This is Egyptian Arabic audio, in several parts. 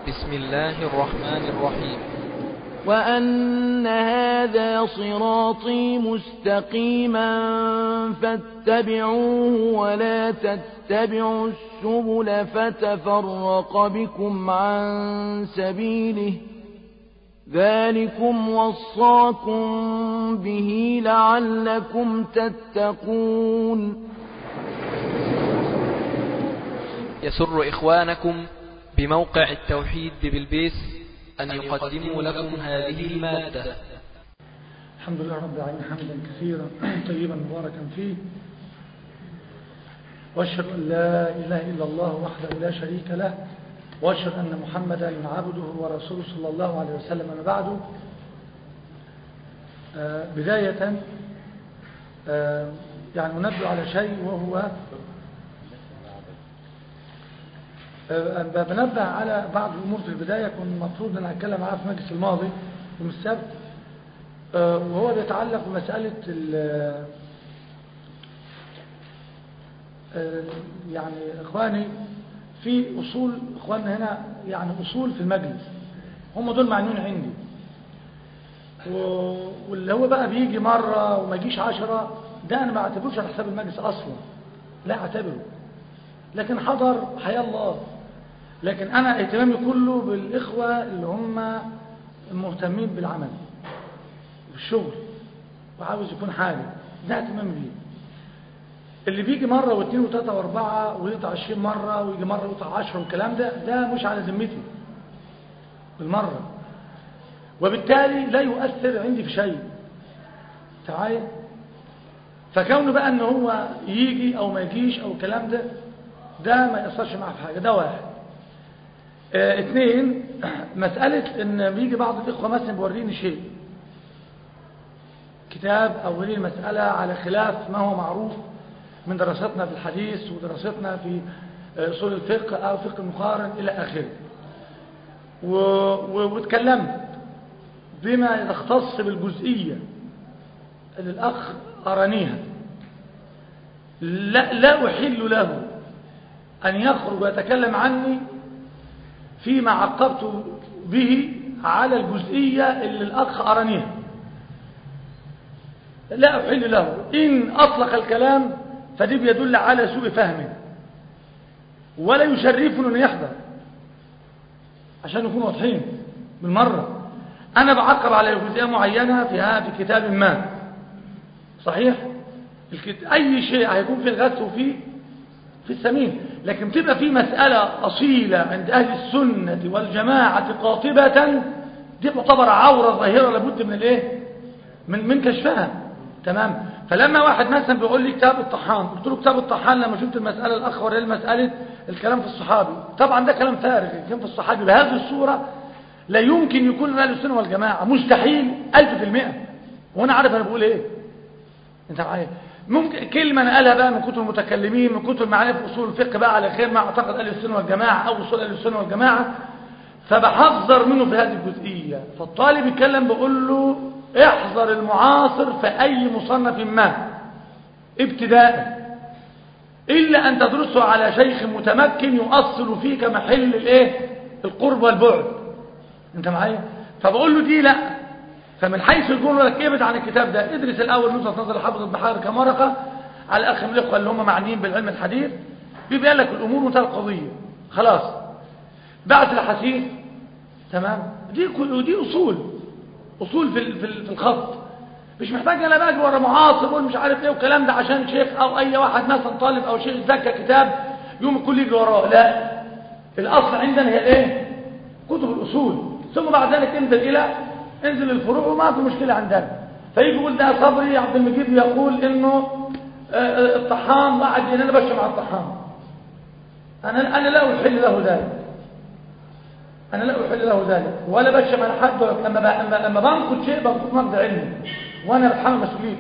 بسم الله الرحمن الرحيم وأن هذا صراطي مستقيما فاتبعوه ولا تتبعوا السبل فتفرق بكم عن سبيله ذلكم وصاكم به لعلكم تتقون يسر إخوانكم بموقع التوحيد ببلبيس أن يقدموا لكم هذه المادة الحمد لله رب العالمين حمدا كثيرا طيبا مباركا فيه واشهد ان لا اله الا الله وحده لا شريك له واشهد ان محمدا عبده ورسوله صلى الله عليه وسلم اما بعد آه بدايه آه يعني ننبه على شيء وهو بنبه على بعض الأمور في البداية كنت المفروض أن أتكلم عنها في مجلس الماضي يوم السبت وهو بيتعلق بمسألة يعني إخواني في أصول إخواننا هنا يعني أصول في المجلس هم دول معنون عندي واللي هو بقى بيجي مرة وما يجيش عشرة ده أنا ما اعتبروش على حساب المجلس أصلا لا اعتبره لكن حضر حيا الله لكن أنا اهتمامي كله بالإخوة اللي هم مهتمين بالعمل بالشغل وعاوز يكون حاجة ده اهتمامي بيه اللي بيجي مرة واثنين وثلاثة واربعة ويقطع عشرين مرة ويجي مرة ويقطع عشرة والكلام ده ده مش على ذمتي بالمرة وبالتالي لا يؤثر عندي في شيء تعايا فكونه بقى ان هو يجي او ما يجيش او الكلام ده ده ما يأثرش معه في حاجة ده واحد اه اثنين مسألة ان بيجي بعض الإخوة مثلا بوريني شيء كتاب أو يوريني مسألة على خلاف ما هو معروف من دراستنا في الحديث ودراستنا في أصول الفقه أو فقه المقارن إلى آخره واتكلمت بما يختص بالجزئية اللي الأخ أرانيها لا, لا أحل له أن يخرج ويتكلم عني فيما عقبت به على الجزئية اللي الأخ أرانيها لا أحل له إن أطلق الكلام فدي بيدل على سوء فهمه ولا يشرفني أن يحضر عشان نكون واضحين بالمرة أنا بعقب على جزئية معينة فيها في كتاب ما صحيح أي شيء هيكون في الغث وفيه في السمين لكن تبقى في مسألة أصيلة عند أهل السنة والجماعة قاطبة دي تعتبر عورة ظاهرة لابد من الايه من من كشفها تمام فلما واحد مثلا بيقول لي كتاب الطحان قلت له كتاب الطحان لما شفت المسألة الأخ ورا المسألة الكلام في الصحابي طبعا ده كلام فارغ الكلام في الصحابي بهذه الصورة لا يمكن يكون أهل السنة والجماعة مستحيل ألف في المئة وأنا عارف أنا بقول إيه أنت معايا ممكن كلمة نقلها بقى من كتب المتكلمين من كتب معارف أصول الفقه بقى على خير ما اعتقد أهل السنة والجماعة أو أصول أهل السنة والجماعة فبحذر منه في هذه الجزئية فالطالب يتكلم بقول له احذر المعاصر في أي مصنف ما ابتداء إلا أن تدرسه على شيخ متمكن يؤصل فيك محل الايه القرب والبعد انت معايا فبقول له دي لا فمن حيث يقول لك ابعد عن الكتاب ده ادرس الاول نصرة نظر حافظ البحار كمرقة على الاخ من الاخوه اللي هم معنيين بالعلم الحديث بيبقى لك الامور منتهى القضيه خلاص بعد الحسيس تمام دي ودي اصول اصول في في الخط مش محتاج انا بقى ورا معاصر ومش عارف ايه والكلام ده عشان شيخ او اي واحد مثلا طالب او شيخ ذكى كتاب يوم الكل يجي وراه لا الاصل عندنا هي الايه كتب الاصول ثم بعد ذلك انزل الى انزل الفروع وما في مشكله عندنا فيجي يقول ده صبري عبد المجيد يقول انه الطحام قاعد انا بشر مع الطحام انا انا لا احل له ذلك انا لا احل له ذلك ولا بشر على حد لما لما بنقد شيء بنقد نقد علمي وانا بتحمل مسؤوليته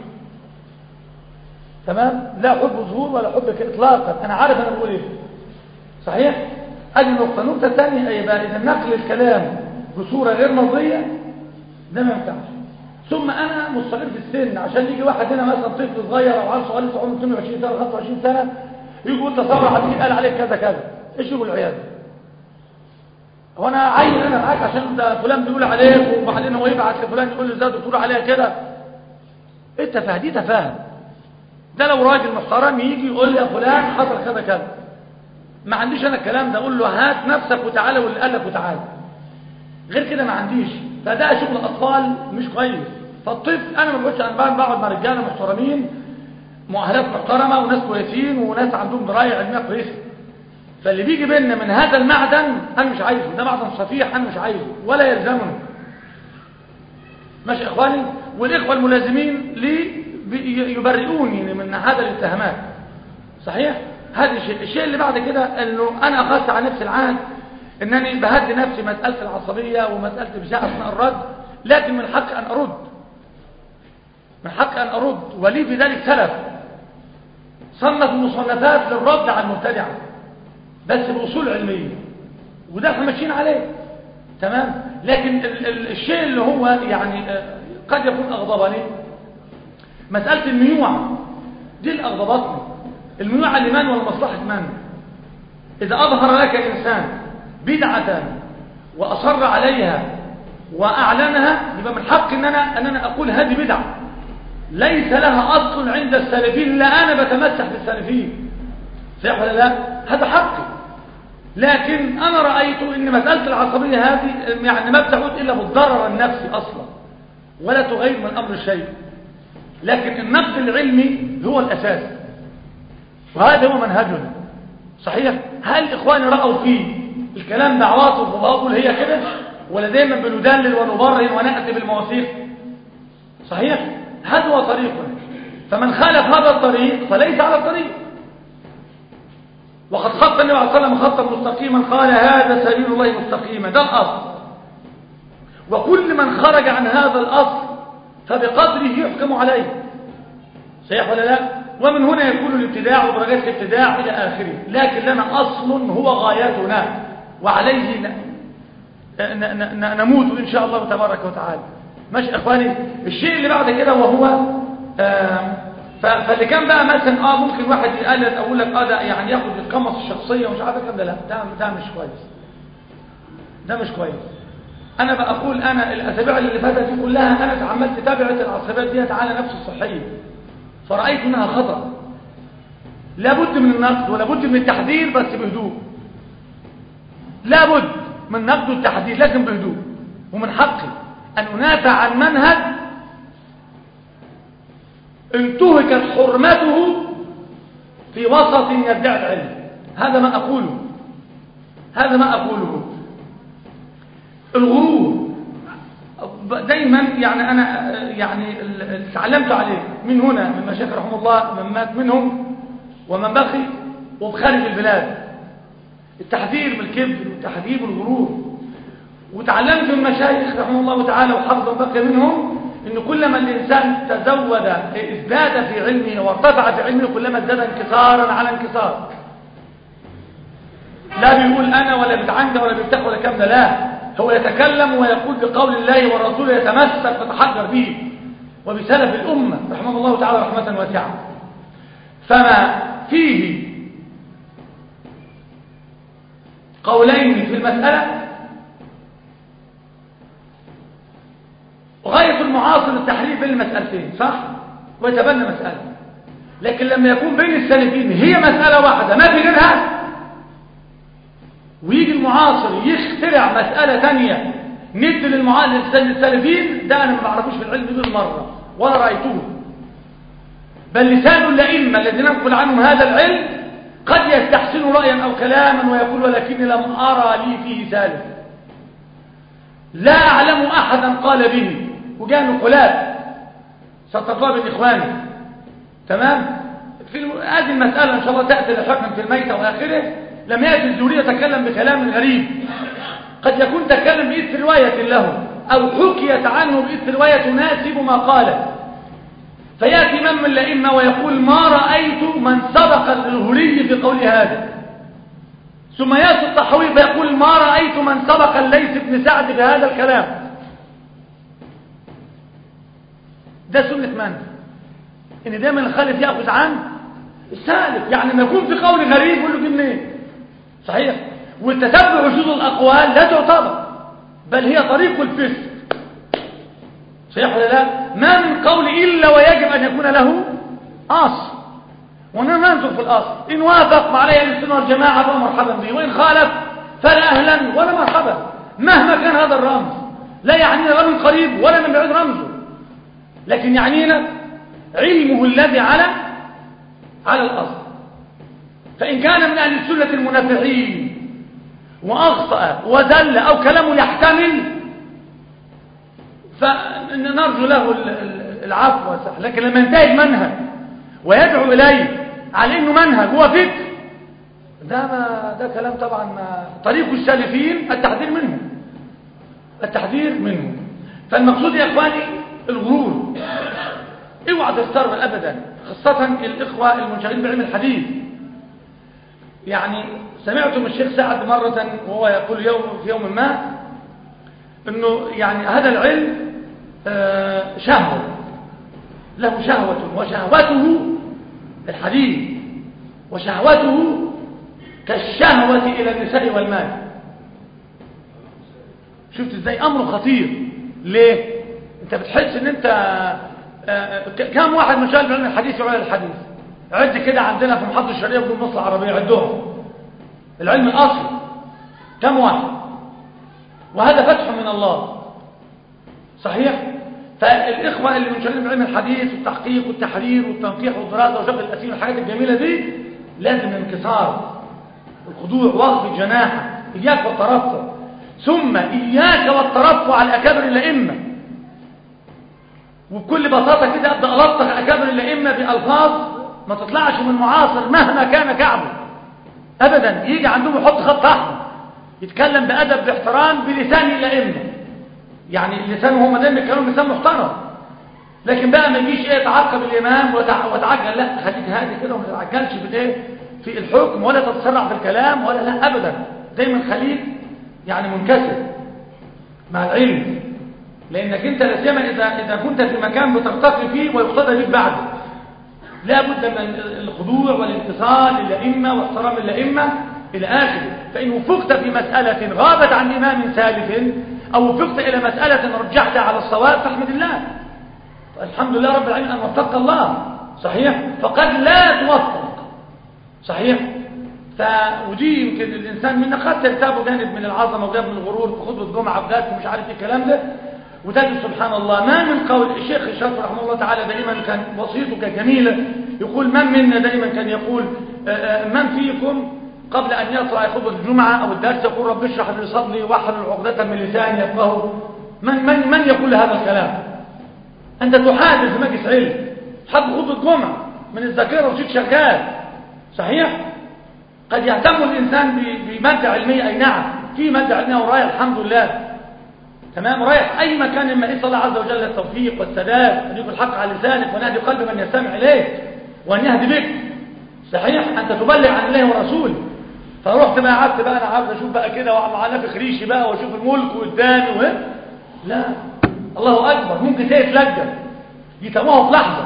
تمام لا حب ظهور ولا حب اطلاقا انا عارف انا بقول ايه صحيح ادي نقطه النقطه الثانيه ايه بقى اذا نقل الكلام بصوره غير مرضيه ده ما ينفعش ثم انا مستقر في السن عشان يجي واحد هنا مثلا طفل صغير او عيل صغير لسه عمره 22 سنه 25 سنه يجي يقول تصرح عليك قال عليك كذا كذا ايش يقول العياذ هو انا عايز انا معاك عشان ده فلان بيقول عليك وبعدين هو يبعت لفلان يقول له ازاي بتقول عليها كده ايه التفاهه دي تفاهه ده لو راجل محترم يجي يقول لي يا فلان حصل كذا كذا ما عنديش انا الكلام ده اقول له هات نفسك وتعالى واللي قال لك وتعالى غير كده ما عنديش فده شغل اطفال مش كويس فالطفل انا ما بقولش انا بقعد مع رجاله محترمين مؤهلات محترمه وناس كويسين وناس عندهم درايه علميه كويسه فاللي بيجي بيننا من هذا المعدن انا مش عايزه ده معدن صفيح انا مش عايزه ولا يلزمني ماشي اخواني والاخوه الملازمين لي بي- يبرئوني من هذا الاتهامات صحيح هذا الشيء الشيء اللي بعد كده انه انا اخذت على نفسي العهد انني بهدي نفسي مساله العصبيه ومساله البشاعه اثناء الرد لكن من حق ان ارد من حق ان ارد ولي في ذلك سلف صنف مصنفات للرد على المبتدعه بس باصول علميه وده احنا ماشيين عليه تمام لكن ال ال الشيء اللي هو يعني آه، قد يكون اغضبني مساله الميوعه دي اللي اغضبتني الميوعه لمن ولمصلحه من اذا اظهر لك انسان بدعه واصر عليها واعلنها يبقى من حق ان انا ان انا اقول هذه بدعه ليس لها اصل عند السلفيين لا انا بتمسح بالسلفيين صح ولا لا هذا حقي لكن انا رايت ان مساله العصبيه هذه يعني ما بتعود الا بالضرر النفسي اصلا ولا تغير من امر شيء لكن النقد العلمي هو الاساس وهذا هو منهجنا صحيح هل اخواني راوا فيه الكلام ده عواطف وباطل هي كده ولا دايما بندلل ونبرهن وناتي بالمواثيق صحيح هذا هو طريقنا فمن خالف هذا الطريق فليس على الطريق وقد خط النبي عليه الصلاه والسلام خطا مستقيما قال هذا سبيل الله مستقيما ده الاصل وكل من خرج عن هذا الاصل فبقدره يحكم عليه صحيح ولا لا ومن هنا يكون الابتداع ودرجات الابتداع الى اخره لكن لنا اصل هو غايتنا وعليه ن- ن- ن- نموت ان شاء الله تبارك وتعالى ماشي اخواني الشيء اللي بعد كده وهو آه ف- فاللي كان بقى مثلا اه ممكن واحد يقلد اقول لك اه ده يعني ياخد يتقمص الشخصيه ومش عارف الكلام ده لا ده ده مش كويس ده مش كويس انا بقول انا الاسابيع اللي فاتت دي كلها انا اتعمدت تابعت العصبيات ديت على نفس الصحيه فرأيت انها خطأ لابد من النقد ولابد من التحذير بس بهدوء لابد من نقد والتحذير لكن بهدوء ومن حقي ان انافع عن منهج انتهكت حرمته في وسط يدعي العلم هذا ما اقوله هذا ما اقوله الغرور دايما يعني انا يعني اللي تعلمت عليه من هنا من مشايخ رحمه الله من مات منهم ومن بقي وبخارج البلاد التحذير من الكبر والتحذير من الغرور وتعلمت من مشايخ رحمه الله تعالى وحفظ بقي منهم ان كلما الانسان تزود ازداد في علمه وارتفع في علمه كلما ازداد انكسارا على انكسار لا بيقول انا ولا بتعنجى ولا بيفتح ولا كم ده لا هو يتكلم ويقول بقول الله ورسوله يتمسك ويتحجر به وبسلف الأمة رحمه الله تعالى رحمة واسعة فما فيه قولين في المسألة غاية المعاصر التحريف بين المسألتين صح؟ ويتبنى مسألة لكن لما يكون بين السلفين هي مسألة واحدة ما في غيرها ويجي المعاصر يخترع مسألة تانية ند للسلفين ده أنا ما بعرفوش في العلم دول مرة ولا رأيته بل لسان الأئمة الذين ننقل عنهم هذا العلم قد يستحسن رأيا أو كلاما ويقول ولكني لم أرى لي فيه سالف لا أعلم أحدا قال به وجاء نقلات ستطلب من إخواني تمام في الم... هذه المسألة إن شاء الله تأتي للحكم في الميتة وآخره لم يأتي الزوري يتكلم بكلام غريب قد يكون تكلم بإثر رواية له أو حكيت عنه بإثر رواية تناسب ما قاله فيأتي من من الأئمة ويقول ما رأيت من سبق الهري في قول هذا ثم يأتي الطحوي فيقول ما رأيت من سبق الليث بن سعد بهذا الكلام ده سنة من ان دايما الخالف يأخذ عنه السالف يعني ما يكون في قول غريب يقول له جه منين صحيح والتتبع شذوذ الأقوال لا تعتبر بل هي طريق الفسق صحيح ولا لا ما من قول إلا ويجب أن يكون له أصل وننظر في الأصل إن وافق مع عليه السنة والجماعة فمرحبا به وإن خالف فلا أهلا ولا مرحبا مهما كان هذا الرمز لا يعنينا لا من قريب ولا من بعيد رمزه لكن يعنينا علمه الذي على على الأصل فإن كان من أهل السنة المنافعين وأخطأ وزل أو كلامه يحتمل فنرجو له العفو والسحر لكن لما ينتهي المنهج ويدعو إليه على إنه منهج هو فكر ده ما ده كلام طبعا ما طريق السالفين التحذير منه التحذير منه فالمقصود يا إخواني الغرور اوعى تسترب أبدا خاصة الإخوة المنشغلين بعلم الحديث يعني سمعت من الشيخ سعد مرة وهو يقول يوم في يوم ما انه يعني هذا العلم شهوة له شهوة وشهوته الحديث وشهوته كالشهوة إلى النساء والمال شفت ازاي أمره خطير ليه انت بتحس ان انت كم واحد من شغال بعلم الحديث وعلم الحديث عد كده عندنا في محافظة الشرقية وفي مصر العربية عدهم العلم الأصلي كم واحد وهذا فتح من الله صحيح فالإخوة اللي منشغلين بعلم الحديث والتحقيق والتحرير والتنقيح والدراسة وشغل الأسيم والحاجات الجميلة دي لازم الانكسار الخضوع واخفض جناحك إياك والترفع ثم إياك والترفع على أكابر الأئمة وبكل بساطة كده أبدأ ألطخ أكابر الأئمة بألفاظ ما تطلعش من معاصر مهما كان كعبه أبدا يجي عندهم يحط خط أحمر يتكلم بأدب باحترام بلسان الأئمة يعني اللسان هم دايما بيتكلموا بلسان محترم لكن بقى ما يجيش ايه تعقب الامام وتعجل لا خليك هادي كده وما تتعجلش بالايه في الحكم ولا تتسرع في الكلام ولا لا ابدا دايما خليك يعني منكسر مع العلم لانك انت لا سيما اذا اذا كنت في مكان بترتقي فيه ويقتدى بك بعده لا بد من الخضوع والانتصار للائمه واحترام الائمه الى اخره فان وفقت في مساله غابت عن امام سالف او وفقت الى مساله رجحتها على الصواب فاحمد الله الحمد لله رب العالمين ان وفقك الله صحيح فقد لا توفق صحيح ف ودي يمكن الانسان منا قد ترتابه جانب من العظمه وجانب من الغرور في خطبه الجمعه في ومش عارف ايه الكلام ده وتجد سبحان الله ما من قول الشيخ الشرف رحمه الله تعالى دائما كان وصيته جميله يقول من منا دائما كان يقول من فيكم قبل أن يطلع خطبة الجمعة أو الدرس يقول رب اشرح لي صدري واحلل عقدة من لساني يفقهه من من من يقول هذا الكلام أنت تحادث في مجلس علم حب خطبة جمعة من الذاكرة وشيك شغال صحيح قد يهتم الإنسان بمادة علمية أي نعم في مادة علمية ورايح الحمد لله تمام رايح أي مكان مما يسأل الله عز وجل التوفيق والسداد أن يكون الحق على لسانك ونهدي قلب من يستمع إليك وأن يهدي بك صحيح أنت تبلغ عن الله ورسوله فرحت بقى قعدت بقى انا عاوز اشوف بقى كده ومع نفخ ريشي بقى واشوف الملك قدامي وه لا الله اكبر ممكن تلاقي تلجأ يتوه في لحظه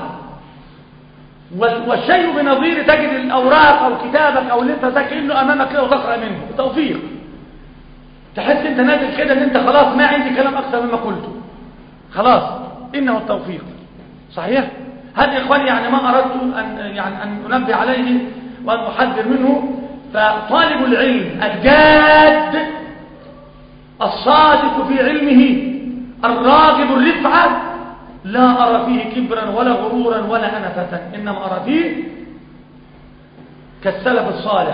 والشيء بنظير تجد الاوراق او كتابك او اللي انت كانه امامك كده وتقرا منه التوفيق تحس انت نازل كده ان انت خلاص ما عندي كلام اكثر مما قلته خلاص انه التوفيق صحيح هذا يا اخواني يعني ما اردت ان يعني ان انبه عليه وان احذر منه فطالب العلم الجاد الصادق في علمه الراغب الرفعة لا أرى فيه كبرا ولا غرورا ولا أنفة إنما أرى فيه كالسلف الصالح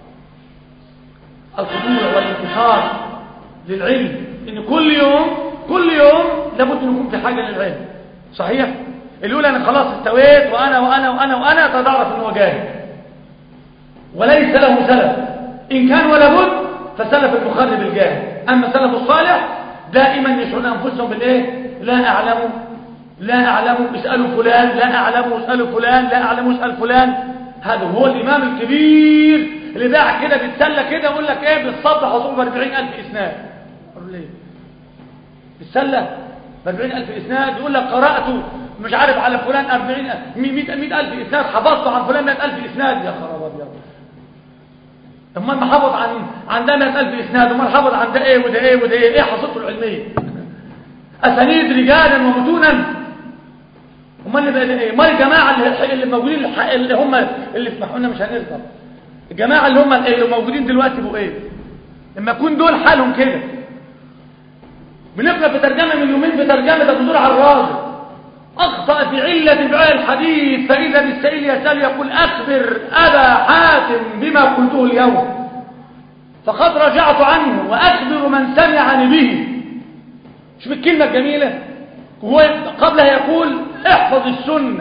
الخضوع والانتصار للعلم إن كل يوم كل يوم لابد أن يكون في حاجة للعلم صحيح اللي يقول أنا خلاص استويت وأنا وأنا وأنا وأنا تدعرف أنه جاهل وليس له سلف إن كان ولا بد فسلف المخرب الجاهل أما السلف الصالح دائما يشعرون أنفسهم بالإيه لا أعلم لا أعلم اسألوا فلان لا أعلم اسألوا فلان لا أعلم اسأل فلان هذا هو الإمام الكبير اللي باع كده بيتسلى كده يقول لك إيه بالصبح حصول ب 40000 إسناد أقول ليه بيتسلى ب 40000 إسناد يقول لك قرأت مش عارف على فلان 40 100000 إسناد حفظت عن فلان 100000 إسناد يا خراب أبيض ثم ما حافظ عن عن ده 100000 اسناد وما حافظ عن ده ايه وده ايه وده ايه ايه حصته العلميه اسانيد رجالا ومتونا امال اللي بقى ايه امال الجماعه اللي, اللي موجودين اللي هم اللي اسمحوا لنا مش هنقدر الجماعه اللي هم اللي موجودين دلوقتي بقوا ايه لما يكون دول حالهم كده بنقرا في ترجمه من يومين في ترجمه ابو زرع الرازي اخطا في عله بيع الحديث فاذا بالسائل يسال يقول اخبر ابا حاتم بما قلته اليوم فقد رجعت عنه واخبر من سمعني به شوف الكلمه الجميله هو قبلها يقول احفظ السنه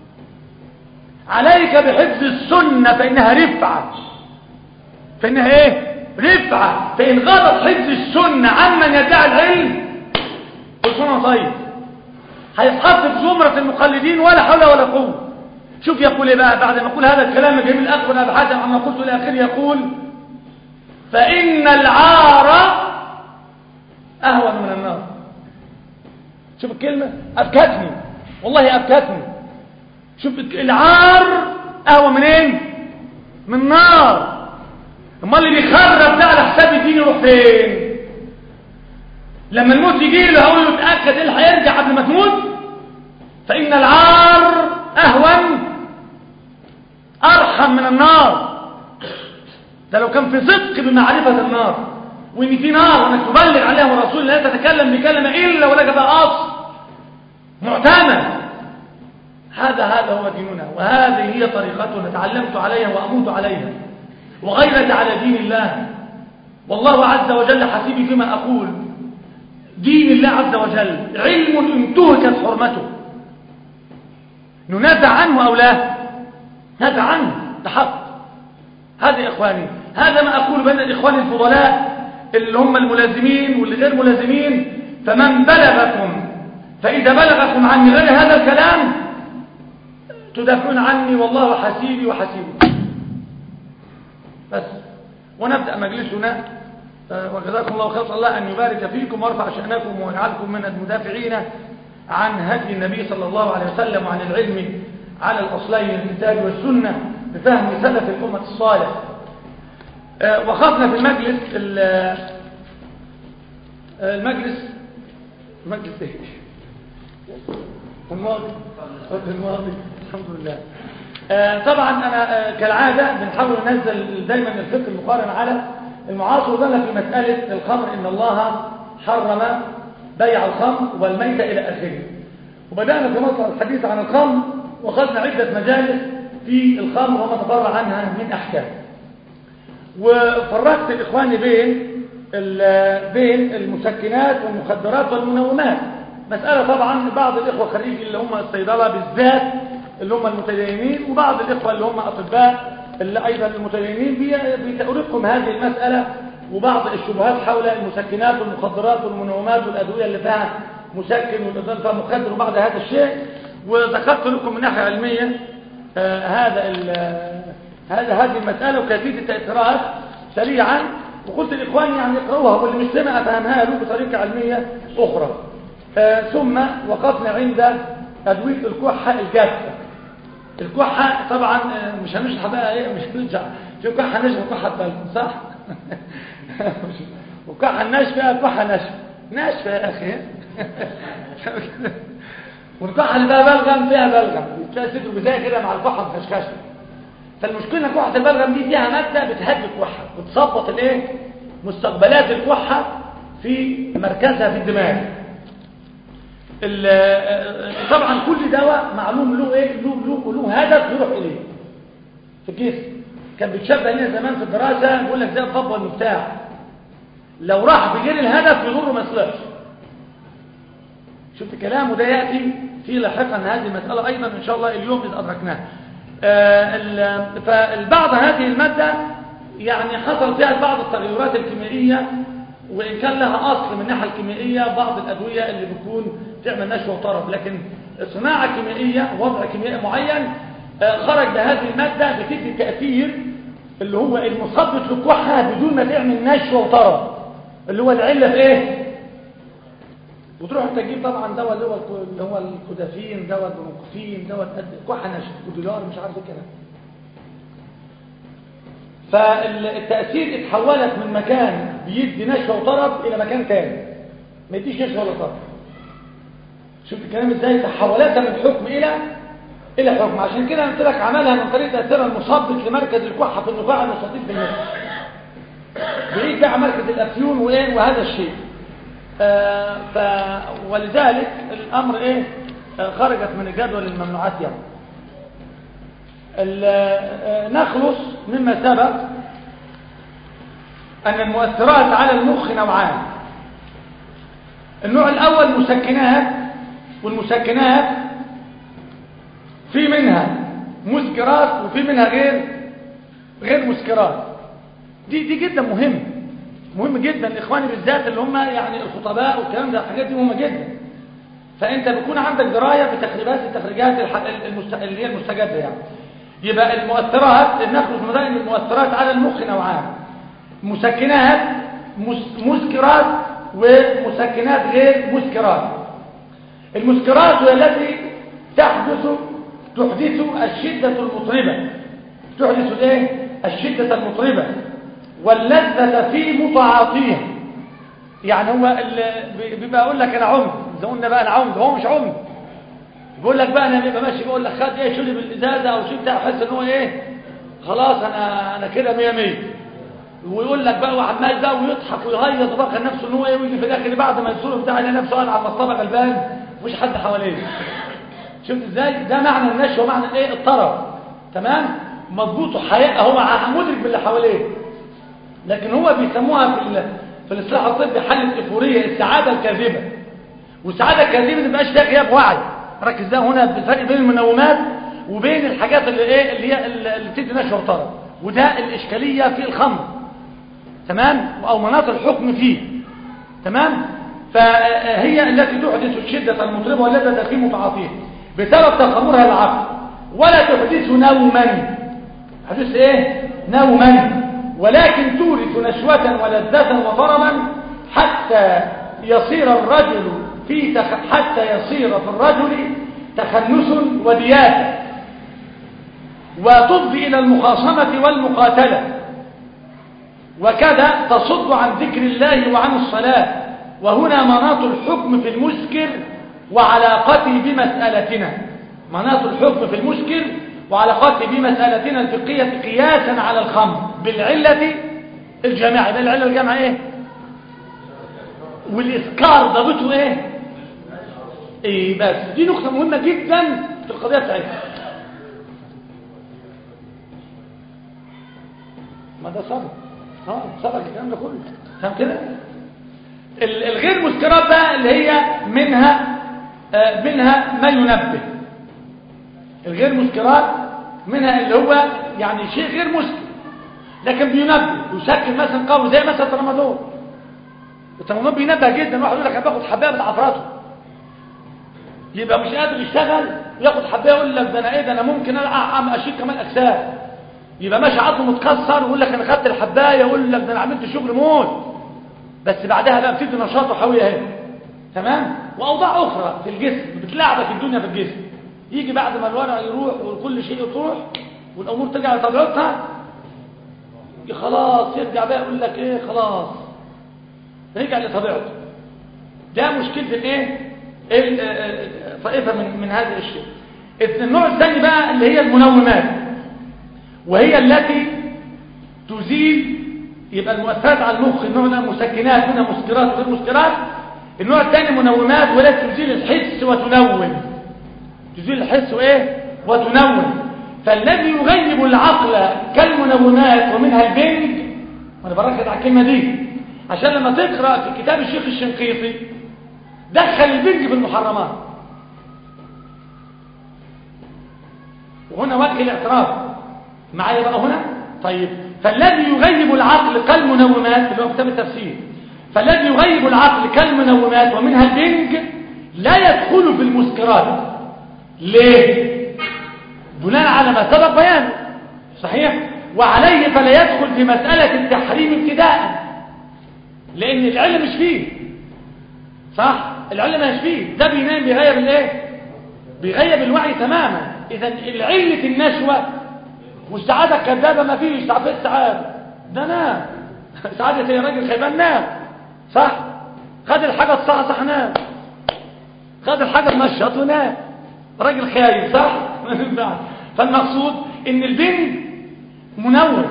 عليك بحفظ السنه فانها رفعه فانها ايه رفعه فان غلط حفظ السنه عمن يدعي العلم كل سنه طيب هيتحط في زمرة المقلدين ولا حول ولا قوة شوف يقول ايه بقى بعد ما يقول هذا الكلام الجميل اخبر ابو حاتم عما قلت الاخير يقول فان العار اهون من النار شوف الكلمة ابكتني والله ابكتني شوف العار اهون من ايه من النار امال اللي بيخرب ده على حساب الدين يروح فين لما الموت يجي له هو يتأكد ايه اللي هيرجع قبل ما تموت فإن العار أهون أرحم من النار ده لو كان في صدق بمعرفة النار وإن في نار وإنك تبلغ عليها الرسول لا تتكلم بكلمة إلا ولك بقى أصل معتمد هذا هذا هو ديننا وهذه هي طريقتنا تعلمت عليها وأموت عليها وغيرت على دين الله والله عز وجل حسيبي فيما أقول دين الله عز وجل علم انتهكت حرمته ننازع عنه أو لا نازع عنه تحق هذا يا إخواني هذا ما أقول بين الإخوان الفضلاء اللي هم الملازمين واللي غير ملازمين فمن بلغكم فإذا بلغكم عني غير هذا الكلام تدافعون عني والله حسيبي وحسيبي بس ونبدأ مجلسنا وجزاكم الله خير الله أن يبارك فيكم ويرفع شأنكم ويجعلكم من المدافعين عن هدي النبي صلى الله عليه وسلم وعن العلم على الأصلين الكتاب والسنة بفهم سلف الأمة الصالح وخذنا في المجلس المجلس مجلس ايه الماضي الماضي الحمد لله طبعا انا كالعادة بنحاول ننزل دايما الفقه المقارن على المعاصر وذلك في مسألة الخمر إن الله حرم بيع الخمر والميتة إلى آخره وبدأنا في مصر الحديث عن الخمر وخذنا عدة مجالس في الخمر وما تفرع عنها من أحكام وفرقت الإخوان بين بين المسكنات والمخدرات والمنومات مسألة طبعا بعض الإخوة خريجي اللي هم الصيدلة بالذات اللي هم المتدينين وبعض الإخوة اللي هم أطباء اللي أيضا المتدينين بتأرقهم هذه المسألة وبعض الشبهات حول المسكنات والمخدرات والمنومات والأدوية اللي فيها مسكن والإضافة فيها مخدر وبعض هذا الشيء وذكرت لكم من ناحية علمية آه هذا هذا هذه المسألة وكيفية التأثيرات سريعا وقلت لإخواني يعني اقرأوها واللي مش سمع أفهمها له بطريقة علمية أخرى آه ثم وقفنا عند أدوية الكحة الجافة الكحة طبعا مش هنشرح بقى ايه مش هنرجع في كحة ناشفة وكحة بلغم صح وكحة الناشفة كحة ناشفة ناشفة يا اخي والكحة اللي فيها بلغم فيها بلغم تلاقي صدره زي كده مع الكحة مخشخشة فالمشكلة كحة البلغم دي فيها مادة بتهدي الكحة بتظبط الايه مستقبلات الكحة في مركزها في الدماغ طبعا كل دواء معلوم له ايه له له له هدف يروح اليه في الجسم كان بيتشبه لنا زمان في الدراسه بيقول لك زي الضبه المفتاح لو راح بغير الهدف يضره ما يصلحش شفت كلامه ده ياتي في لاحقا هذه المساله ايضا ان شاء الله اليوم اذا ادركناها فالبعض هذه الماده يعني حصل فيها بعض التغيرات الكيميائيه وإن كان لها أصل من الناحية الكيميائية بعض الأدوية اللي بتكون تعمل نشوة وطرب لكن صناعة كيميائية وضع كيميائي معين خرج بهذه المادة بتدي تأثير اللي هو المثبط للكحة بدون ما تعمل نشوة وطرب اللي هو العلة في إيه؟ وتروح تجيب طبعا دواء اللي هو اللي هو الكودافين دواء البروكوفين دواء كحة نشوة كودولار مش عارف الكلام فالتأثير اتحولت من مكان بيدي نشوة وطرب إلى مكان تاني ما يديش نشوة ولا طرب شوف الكلام ازاي تحولتها من حكم إلى إلى حكم عشان كده قلت لك عملها من طريق تأثيرها المثبط لمركز الكحة في النخاع المستطيل في النصف بعيد بقى مركز الأفيون وإيه وهذا الشيء آه ف ولذلك الأمر إيه آه خرجت من الجدول الممنوعات يعني نخلص مما سبق أن المؤثرات على المخ نوعان النوع الأول مسكنات والمسكنات في منها مسكرات وفي منها غير غير مسكرات دي دي جدا مهم مهم جدا الاخواني بالذات اللي هم يعني الخطباء والكلام ده الحاجات دي مهمه جدا فانت بيكون عندك درايه بتخريبات التخريجات المست... اللي هي المستجده يعني يبقى المؤثرات نخرج من ان المؤثرات على المخ نوعان مسكنات مس... مسكرات ومسكنات غير مسكرات المسكرات هي التي تحدث تحدث الشدة المطربة تحدث الايه الشدة المطربة واللذة في متعاطيها يعني هو بيبقى يقول لك انا عمد زي قلنا بقى انا عمد هو مش عمد بيقول لك بقى انا بيبقى ماشي بيقول لك خد ايه شرب الازازه او شرب بتاع احس ان هو ايه خلاص انا انا كده 100 100 ويقول لك بقى وعمال بقى ويضحك ويغيظ وبقى نفسه ان هو ايه ويجي في الاخر بعد ما يصور بتاع يلاقي نفسه قاعد على المصطبه غلبان مفيش حد حواليه شفت ازاي ده معنى النشوه معنى الايه الطرف تمام مضبوط حياء هو مدرك باللي حواليه لكن هو بيسموها في في الاصلاح الطبي حاله ايفوريه السعاده الكاذبه والسعاده الكاذبه ما تبقاش فيها غياب وعي ركز ده هنا بالفرق بين المنومات وبين الحاجات اللي ايه اللي هي اللي بتدي نشوه وطرف وده الاشكاليه في الخمر تمام او مناط الحكم فيه تمام فهي التي تحدث الشده المطربه واللذه في متعاطيها بسبب تخمرها العقل ولا تحدث نوما حدث ايه نوما ولكن تورث نشوة ولذة وطربا حتى يصير الرجل في تخ... حتى يصير في الرجل تخنس ودياسة وتفضي إلى المخاصمة والمقاتلة وكذا تصد عن ذكر الله وعن الصلاة وهنا مناط الحكم في المسكر وعلاقته بمسألتنا مناط الحكم في المسكر وعلاقته بمسألتنا الفقهية قياسا على الخمر بالعلة الجامعة يبقى العلة الجامعة ايه والإسكار ضابطه ايه ايه بس دي نقطة مهمة جدا في القضية بتاعتنا ما ده صبر اه صبر الكلام ده كله فاهم كده الغير مسكرات بقى اللي هي منها آه منها ما ينبه الغير مسكرات منها اللي هو يعني شيء غير مسكر لكن بينبه يسكن مثلا قوي زي مثلا الترامادول الترامادول بينبه جدا واحد يقول لك انا باخد حبايه بتعفرته يبقى مش قادر يشتغل ياخد حبايه يقول لك ده انا ايه ده انا ممكن العب اشيل كمان اجسام يبقى ماشي عظمه متكسر ويقول لك انا خدت الحبايه يقول لك ده انا عملت شغل موت بس بعدها بقى بتدي نشاط وحاويه اهي تمام واوضاع اخرى في الجسم بتلعبك الدنيا في الجسم يجي بعد ما الورق يروح وكل شيء يروح والامور ترجع لطبيعتها خلاص يرجع بقى يقول لك ايه خلاص رجع لطبيعته ده مشكله الايه طائفه من من هذا الشيء النوع الثاني بقى اللي هي المنومات وهي التي تزيل يبقى المؤثرات على المخ النوع ده مسكنات منها مسكرات وغير مسكرات النوع الثاني منومات ولا تزيل الحس وتنوم تزيل الحس وايه وتنوم فالذي يغيب العقل كالمنومات ومنها البنج وانا بركز على الكلمه دي عشان لما تقرا في كتاب الشيخ الشنقيطي دخل البنج في المحرمات وهنا وجه الاعتراف معايا بقى هنا طيب فالذي يغيب العقل كالمنومات اللي هو كتاب التفسير فالذي يغيب العقل كالمنومات ومنها البنج لا يدخل في المسكرات ليه بناء على ما سبق بيانه صحيح وعليه فلا يدخل في مسألة التحريم ابتداء لأن العلم مش فيه صح العلم مش فيه ده بينام بيغيب الايه بيغيب الوعي تماما إذا العلة النشوة والسعادة الكذابة ما فيش تعبير سعادة ده نام سعادة يا راجل خيبان نام صح خد الحاجة تصحصح نام خد الحاجة تنشط ونام راجل خايف صح فالمقصود ان البنت منور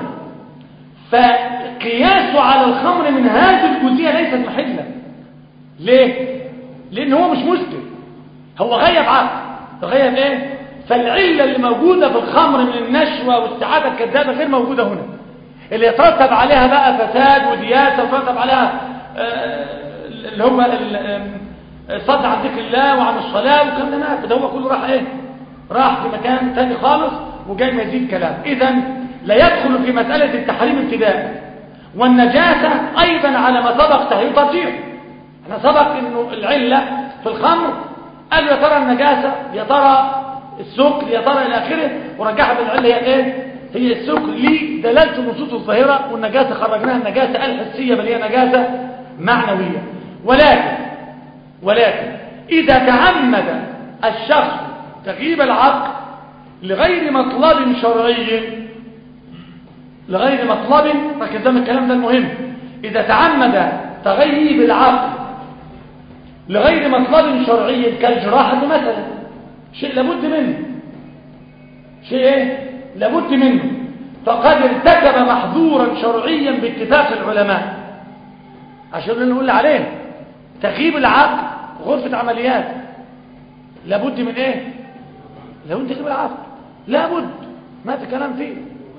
فقياسه على الخمر من هذه الجزئية ليست محلة ليه لان هو مش مسكر هو غيب عقل غيب ايه فالعلة اللي موجودة في الخمر من النشوة والسعادة الكذابة غير موجودة هنا اللي يترتب عليها بقى فساد ودياسة ويترتب عليها آه اللي هم الصد عن ذكر الله وعن الصلاة والكلام ده ما ده هو كله راح ايه راح في مكان تاني خالص وجاي مزيد كلام اذا لا يدخل في مسألة التحريم ابتداء والنجاسة ايضا على ما سبق تحريم ترجيح احنا سبق انه العلة في الخمر قالوا يا ترى النجاسة يا ترى السكر يا ترى الى اخره ورجحها بالعلة هي ايه هي السكر لدلالة النصوص الظاهرة والنجاسة خرجناها النجاسة الحسية بل هي نجاسة معنوية ولكن ولكن إذا تعمد الشخص تغييب العقل لغير مطلب شرعي لغير مطلب ركز من الكلام ده المهم إذا تعمد تغييب العقل لغير مطلب شرعي كالجراحة مثلا شيء لابد منه شيء ايه لابد منه فقد ارتكب محظورا شرعيا باتفاق العلماء عشان نقول عليه تغييب العقل غرفة عمليات لابد من ايه لابد تغييب العقل لابد ما في كلام فيه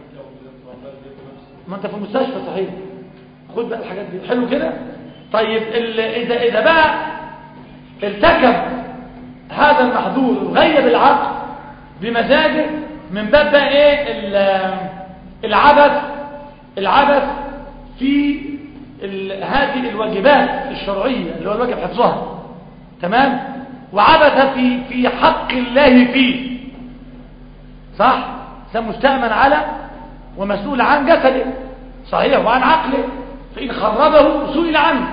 ما انت في المستشفى صحيح خد بقى الحاجات دي حلو كده طيب اذا اذا بقى ارتكب هذا المحظور غيب العقل بمزاجه من باب بقى ايه العبث العبث في هذه الواجبات الشرعية اللي هو الواجب حفظها تمام وعبث في في حق الله فيه صح ده مستأمن على ومسؤول عن جسده صحيح وعن عقله فإن خربه سئل عنه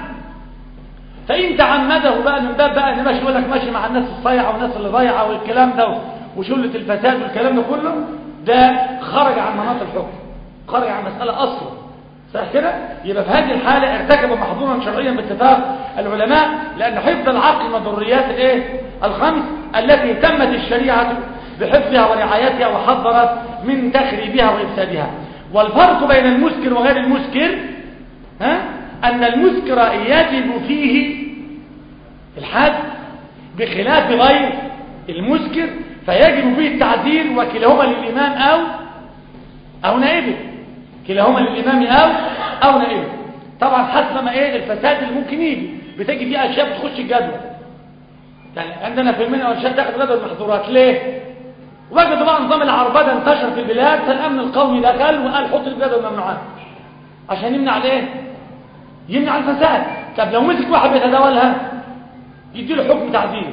فإن تعمده بقى من باب بقى ان ماشي يقول لك ماشي مع الناس الصيعة والناس اللي ضايعة والكلام ده وشلة الفساد والكلام ده كله ده خرج عن مناط الحكم خرج عن مسألة أصلا صح كده يبقى في هذه الحالة ارتكب محظورا شرعيا باتفاق العلماء لأن حفظ العقل من ضروريات الايه الخمس التي تمت الشريعة بحفظها ورعايتها وحذرت من تخريبها وإفسادها والفرق بين المسكر وغير المسكر ها أن المسكر يجب فيه الحد بخلاف غير المسكر فيجب فيه التعديل وكلاهما للإمام أو أو نائبه كلاهما للإمام أو أو نائبه طبعا حسب ما إيه الفساد اللي ممكن يجي بتجي فيه أشياء بتخش الجدول يعني عندنا في المنى والشيء داخل جدول المحظورات ليه وجدوا بقى نظام العربدة انتشر في البلاد فالأمن القومي دخل وقال حط الجدول الممنوعات عشان يمنع الايه يمنع الفساد طب لو مسك واحد بيتداولها يديله حكم تعديل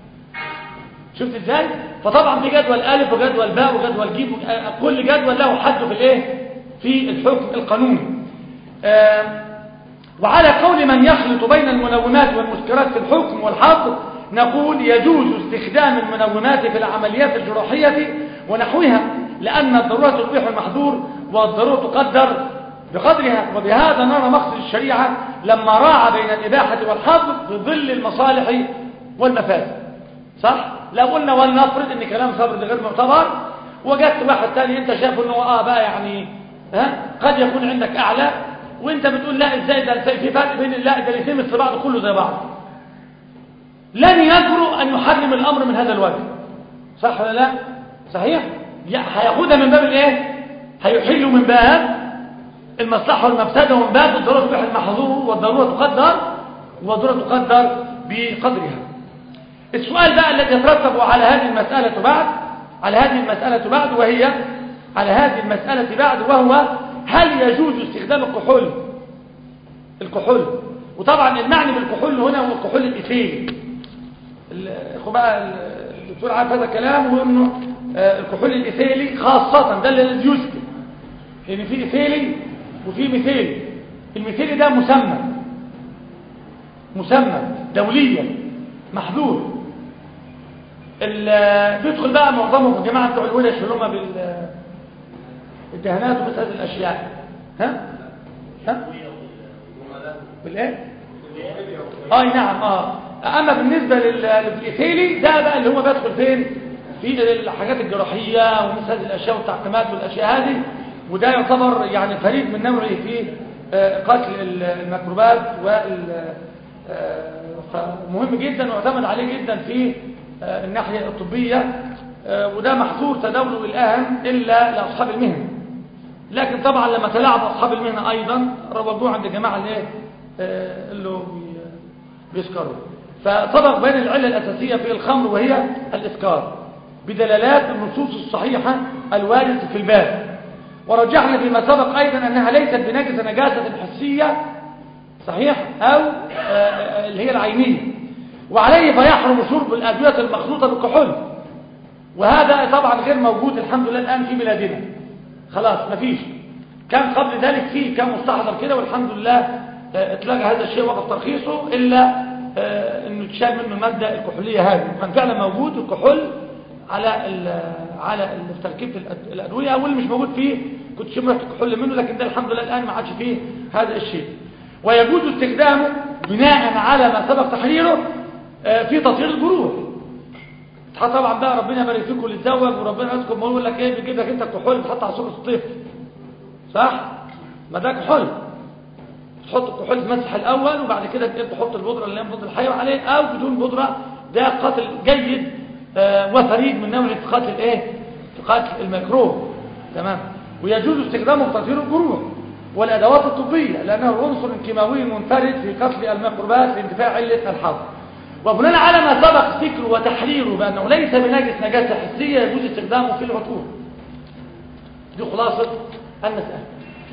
شفت ازاي فطبعا في جدول الف وجدول باء وجدول جيم كل جدول له حده في الايه في الحكم القانوني آه وعلى قول من يخلط بين المنومات والمسكرات في الحكم والحظر نقول يجوز استخدام المنومات في العمليات الجراحية ونحوها لأن الضرورة تبيح المحظور والضرورة تقدر بقدرها وبهذا نرى مقصد الشريعة لما راعى بين الإباحة والحظر في ظل المصالح والمفاسد صح؟ لو قلنا ولنفرض ان كلام صبر ده غير معتبر وجدت واحد تاني انت شايف انه اه بقى يعني ها قد يكون عندك اعلى وانت بتقول لا ازاي ده في فرق بين لا ده الاثنين مثل بعض كله زي بعض لن يجرؤ ان يحرم الامر من هذا الوجه صح ولا لا صحيح هياخدها من باب الايه هيحل من باب المصلحه والمفسده ومن باب الضروره تبيح المحظور والضروره تقدر والضروره تقدر بقدرها السؤال بقى الذي يترتب على هذه المسألة بعد على هذه المسألة بعد وهي على هذه المسألة بعد وهو هل يجوز استخدام الكحول الكحول وطبعا المعني بالكحول هنا هو الكحول الإثيلي اخو بقى الدكتور عارف هذا الكلام وانه الكحول الإثيلي خاصة ده اللي يسكت لان في إثيلي وفي مثيلي المثيلي ده مسمى مسمى دوليا محدود بيدخل بقى معظمهم الجماعه بتوع الورش اللي هم بال الدهانات ومثل هذه الاشياء ها ها بالايه اي نعم اه اما بالنسبه للايثيلي ده بقى اللي هو بيدخل فين في الحاجات الجراحيه ومثل هذه الاشياء والتعقيمات والاشياء هذه وده يعتبر يعني فريد من نوعه في قتل الميكروبات وال فمهم جدا ويعتمد عليه جدا في الناحيه الطبيه وده محظور تداوله الان الا لاصحاب المهنه لكن طبعا لما تلاعب اصحاب المهنه ايضا روجوه عند الجماعه اللي ايه اللي بيسكروا فطبق بين العله الاساسيه في الخمر وهي الاسكار بدلالات النصوص الصحيحه الوارده في الباب ورجحنا فيما سبق ايضا انها ليست بنجسه نجاسه حسيه صحيح او اللي هي العينيه وعليه فيحرم شرب الادويه المخلوطه بالكحول وهذا طبعا غير موجود الحمد لله الان في بلادنا خلاص مفيش كان قبل ذلك فيه كان مستحضر كده والحمد لله اتلغى هذا الشيء وقف ترخيصه الا انه تشال منه الماده الكحوليه هذه كان فعلا موجود الكحول على على تركيبه الادويه واللي مش موجود فيه كنت شمرت الكحول منه لكن ده الحمد لله الان ما عادش فيه هذا الشيء ويجوز استخدامه بناء على ما سبق تحريره في تطهير الجروح طبعا بقى ربنا يبارك فيكم اللي اتزوج وربنا يذكر ما يقول لك ايه بيجيب لك انت كحول بتحط على صوره الطفل صح ما ده كحول تحط الكحول تمسح الاول وبعد كده تحط البودره اللي هي بودره الحيوان عليه او بدون بودره ده قتل جيد آه وفريد من نوع قتل الايه في قتل الميكروب تمام ويجوز استخدامه في تطهير الجروح والادوات الطبيه لانه عنصر كيماوي منفرد في قتل الميكروبات لانتفاع عله الحظ وبناء على ما سبق ذكره وتحريره بانه ليس بنجس نجاسه حسيه يجوز استخدامه في العطور دي خلاصه المساله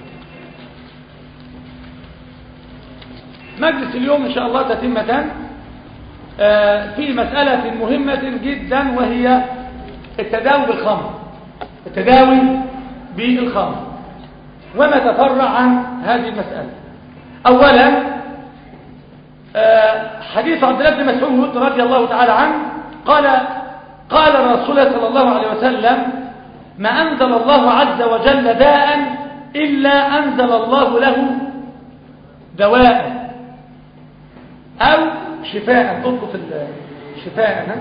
مجلس اليوم إن شاء الله تتمة في مسألة مهمة جدا وهي التداوي بالخمر التداوي بالخمر وما تفرع عن هذه المسألة أولا حديث عبد الله بن مسعود رضي الله تعالى عنه قال قال الرسول صلى الله عليه وسلم ما أنزل الله عز وجل داء إلا أنزل الله له دواء أو شفاء اطلق شفاء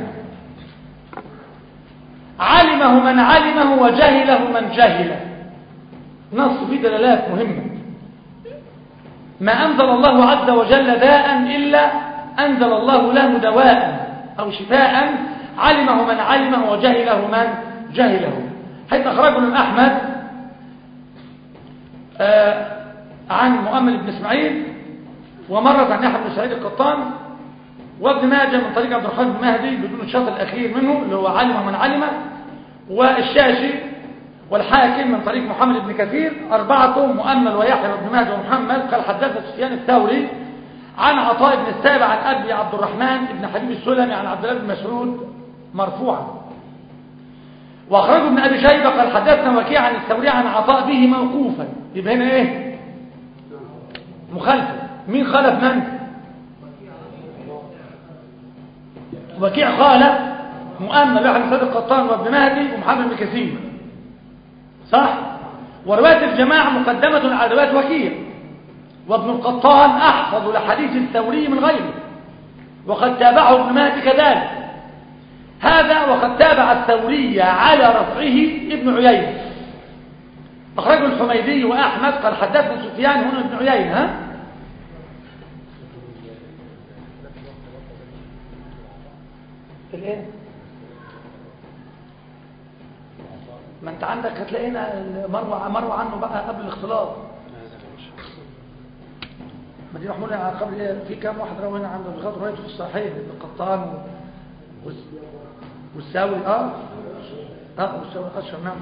علمه من علمه وجهله من جهله نص فيه دلالات مهمة ما أنزل الله عز وجل داء إلا أنزل الله له دواء أو شفاء علمه من علمه وجهله من جهله حيث أخرجه من أحمد آه عن مؤمل بن إسماعيل ومرت عن يحيى بن سعيد القطان وابن ماجه من طريق عبد الرحمن بن مهدي بدون الشرط الأخير منه اللي هو علم من علم والشاشي والحاكم من طريق محمد بن كثير أربعة مؤمل ويحيى بن مهدي ومحمد قال حدث سفيان الثوري عن عطاء بن السائب عن أبي عبد الرحمن بن حبيب السلمي عن عبد الله بن مسعود مرفوعا وأخرجه ابن أبي شيبة قال حدثنا وكيع عن الثوري عن عطاء به موقوفا يبقى هنا إيه مخالفة مين خالف من وكيع قال مؤمل واحد من سيد القطان وابن مهدي ومحمد بن كثير صح ورواية الجماعة مقدمة على رواية وكيع وابن القطان أحفظ لحديث الثوري من غيره وقد تابعه ابن مهدي كذلك هذا وقد تابع الثوري على رفعه ابن عيينة أخرجه الحميدي وأحمد قال حدثنا سفيان هنا ابن عيينة ها؟ في الايه ما انت عندك هتلاقينا مروى مروى عنه بقى قبل الاختلاط ما دي محمول على قبل ايه في كام واحد روى هنا عنده بخاطر روايته في الصحيح القطان والساوي اه اه والساوي خشر نعم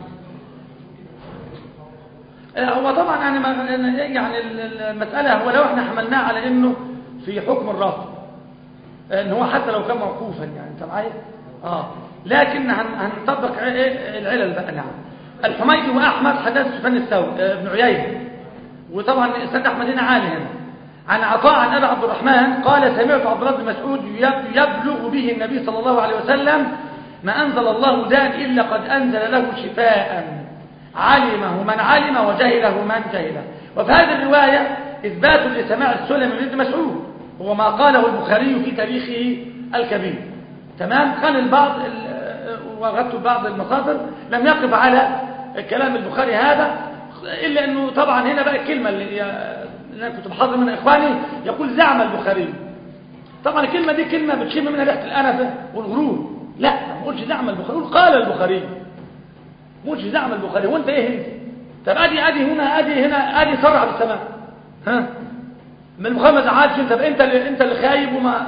هو طبعا يعني ما يعني المساله هو لو احنا حملناه على انه في حكم الرفض ان هو حتى لو كان موقوفا يعني انت معايا اه لكن هنطبق العلل بقى نعم الحميدي واحمد حدث سفيان الثوري ابن عيينه وطبعا استاذ احمد هنا عالي هنا عن عطاء عن ابي عبد الرحمن قال سمعت عبد الله بن مسعود يبلغ به النبي صلى الله عليه وسلم ما انزل الله داء الا قد انزل له شفاء علمه من علم وجهله من جهله وفي هذه الرواية إثبات لسماع السلم من ابن مسعود هو ما قاله البخاري في تاريخه الكبير تمام كان البعض وغدت بعض المصادر لم يقف على كلام البخاري هذا إلا أنه طبعا هنا بقى الكلمة اللي أنا كنت بحضر من إخواني يقول زعم البخاري طبعا الكلمة دي كلمة بتشم منها ريحة الأنفة والغرور لا ما قولش زعم البخاري قول قال البخاري ما قولش زعم البخاري وانت ايه انت طب ادي ادي هنا ادي هنا ادي صرح بالسماء ها من البخاري ما زعلش انت انت اللي انت اللي خايب وما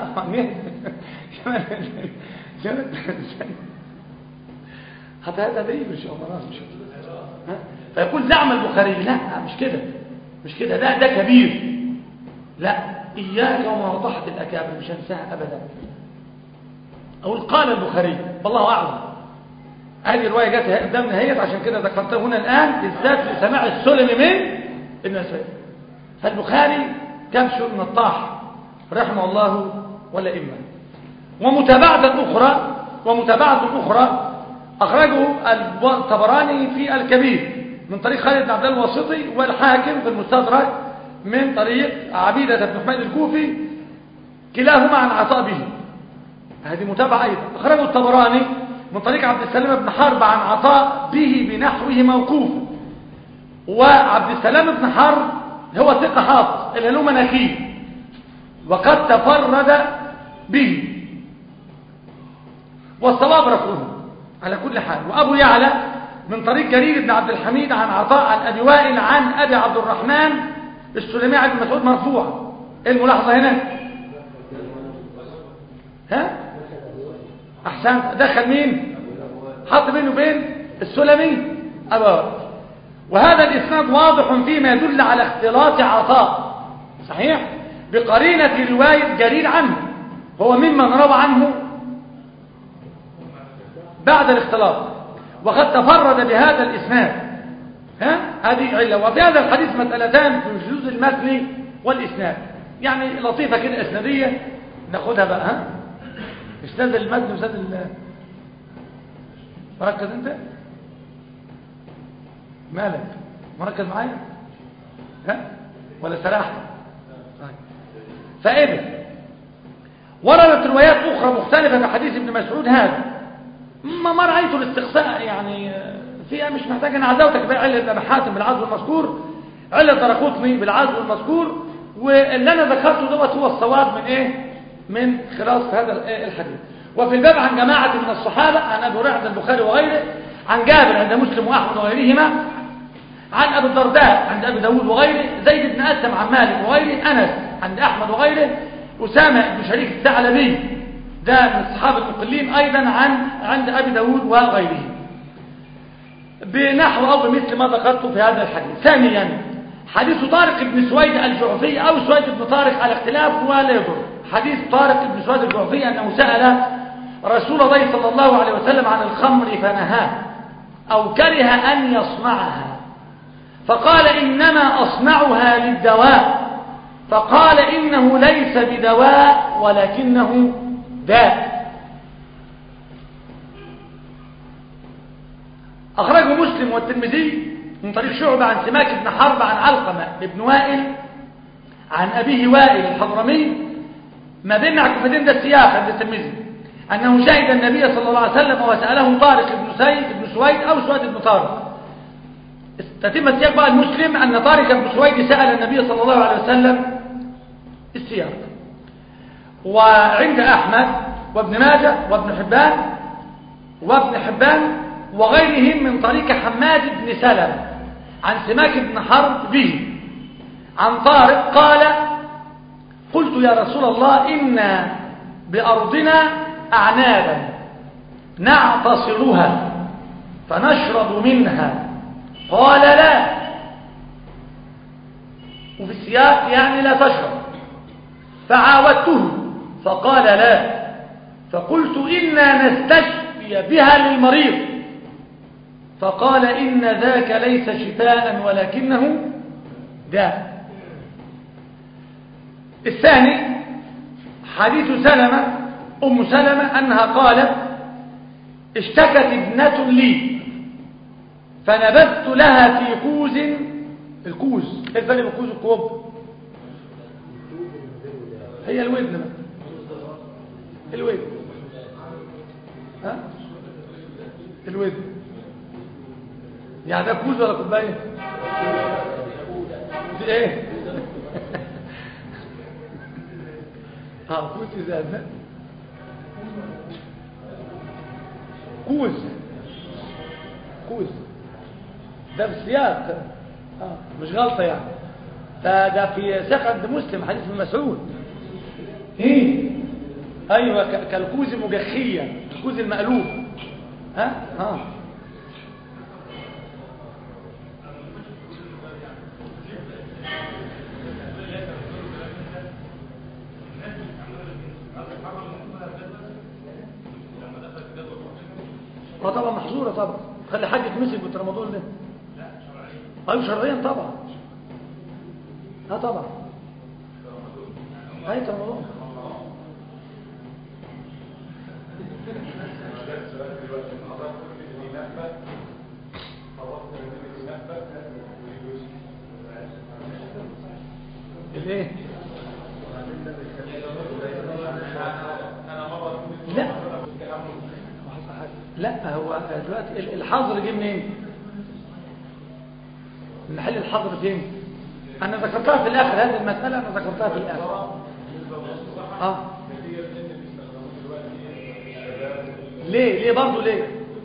حتى هذا تدريب ان شاء الله مش ها فيقول زعم البخاري لا مش كده مش كده ده ده كبير لا إياك ومواضحة الأكابر مش هنساها أبدا أقول قال البخاري والله أعلم هذه الرواية جت قدامنا هي عشان كده ذكرتها هنا الآن بالذات لسماع السلم من ابن مسعود فالبخاري كبش من الطاح رحمه الله ولا إما ومتابعة أخرى ومتابعة أخرى أخرجه الطبراني في الكبير من طريق خالد بن عبد الواسطي والحاكم في المستدرك من طريق عبيدة بن حميد الكوفي كلاهما عن عطاء به هذه متابعة أيضا أخرجه الطبراني من طريق عبد السلام بن حرب عن عطاء به بنحوه موقوف وعبد السلام بن حرب هو ثقة حافظ اللي له مناكير وقد تفرد به والصواب رفعه على كل حال وأبو يعلى من طريق جرير بن عبد الحميد عن عطاء عن أبي وائل عن أبي عبد الرحمن السلمي عن مسعود مرفوع ايه الملاحظة هنا ها احسنت دخل مين حط بينه وبين السلمي أبا وهذا الإسناد واضح فيما يدل على اختلاط عطاء صحيح بقرينة رواية جرير عنه هو ممن روى عنه بعد الاختلاط وقد تفرد بهذا الإسناد ها هذه علة وفي هذا الحديث مسألتان في شذوذ المتن والإسناد يعني لطيفة كده إسنادية ناخدها بقى ها إسناد المتن وإسناد ال مركز أنت مالك مركز معايا ها ولا سلاح فإذا وردت روايات أخرى مختلفة في حديث ابن مسعود هذا ما ما رأيت الاستقصاء يعني فيها مش محتاج أن عزوتك بقى علة ابن حاتم بالعزو المذكور علة درقوطني بالعزو المذكور واللي أنا ذكرته دوت هو الصواب من إيه من خلاص هذا الحديث وفي الباب عن جماعة من الصحابة عن أبي هريرة عند البخاري وغيره عن جابر عند مسلم وأحمد وغيرهما عن أبي الدرداء عند أبي داود وغيره زيد بن أسلم عن مالك وغيره أنس عند أحمد وغيره أسامة بن شريك الثعلبي ده من الصحابة المقلين أيضا عن عند أبي داود وغيره بنحو أو بمثل ما ذكرته في هذا الحديث ثانيا حديث طارق بن سويد الجعفي أو سويد بن طارق على اختلاف ولا يضر حديث طارق بن سويد الجعفي أنه سأل رسول الله صلى الله عليه وسلم عن الخمر فنهاه أو كره أن يصنعها فقال إنما أصنعها للدواء فقال إنه ليس بدواء ولكنه داء أخرجه مسلم والترمذي من طريق شعبة عن سماك بن حرب عن علقمة بن وائل عن أبيه وائل الحضرمي ما بين عكفتين ده السياق عند الترمذي أنه شهد النبي صلى الله عليه وسلم وسأله طارق بن سيد بن سويد أو سويد بن طارق تتم السياق بقى المسلم أن طارق بن سويد سأل النبي صلى الله عليه وسلم السياق وعند أحمد وابن ماجه وابن حبان وابن حبان وغيرهم من طريق حماد بن سلم عن سماك بن حرب به عن طارق قال قلت يا رسول الله إن بأرضنا أعنابا نعتصرها فنشرب منها قال لا وفي السياق يعني لا تشرب فعاودته فقال لا فقلت إنا نستشفي بها للمريض فقال إن ذاك ليس شفاء ولكنه داء الثاني حديث سلمة أم سلمة أنها قالت اشتكت ابنة لي فنبذت لها في كوز الكوز ايه الفرق بين الكوز والكوب هي الودن بقى الودن ها الودن يعني ده كوز ولا كوبايه دي ايه اه كوز ازاز كوز كوز ده بالسياق آه. مش غلطة يعني ده, ده في سياق عند مسلم حديث ابن مسعود ايه ايوه ك- كالكوز مجخية الكوز المقلوب ها ها اه طبعا محظوره طبعا خلي حاج يتمسك بالترامادول ده ايوه شرعيا طبعا اه طبعا اي ترامادول الايه لا لا هو دلوقتي الحظر جه منين محل الحظر فين انا ذكرتها في الاخر هذه المساله انا ذكرتها في الاخر اه ليه ليه برضه ليه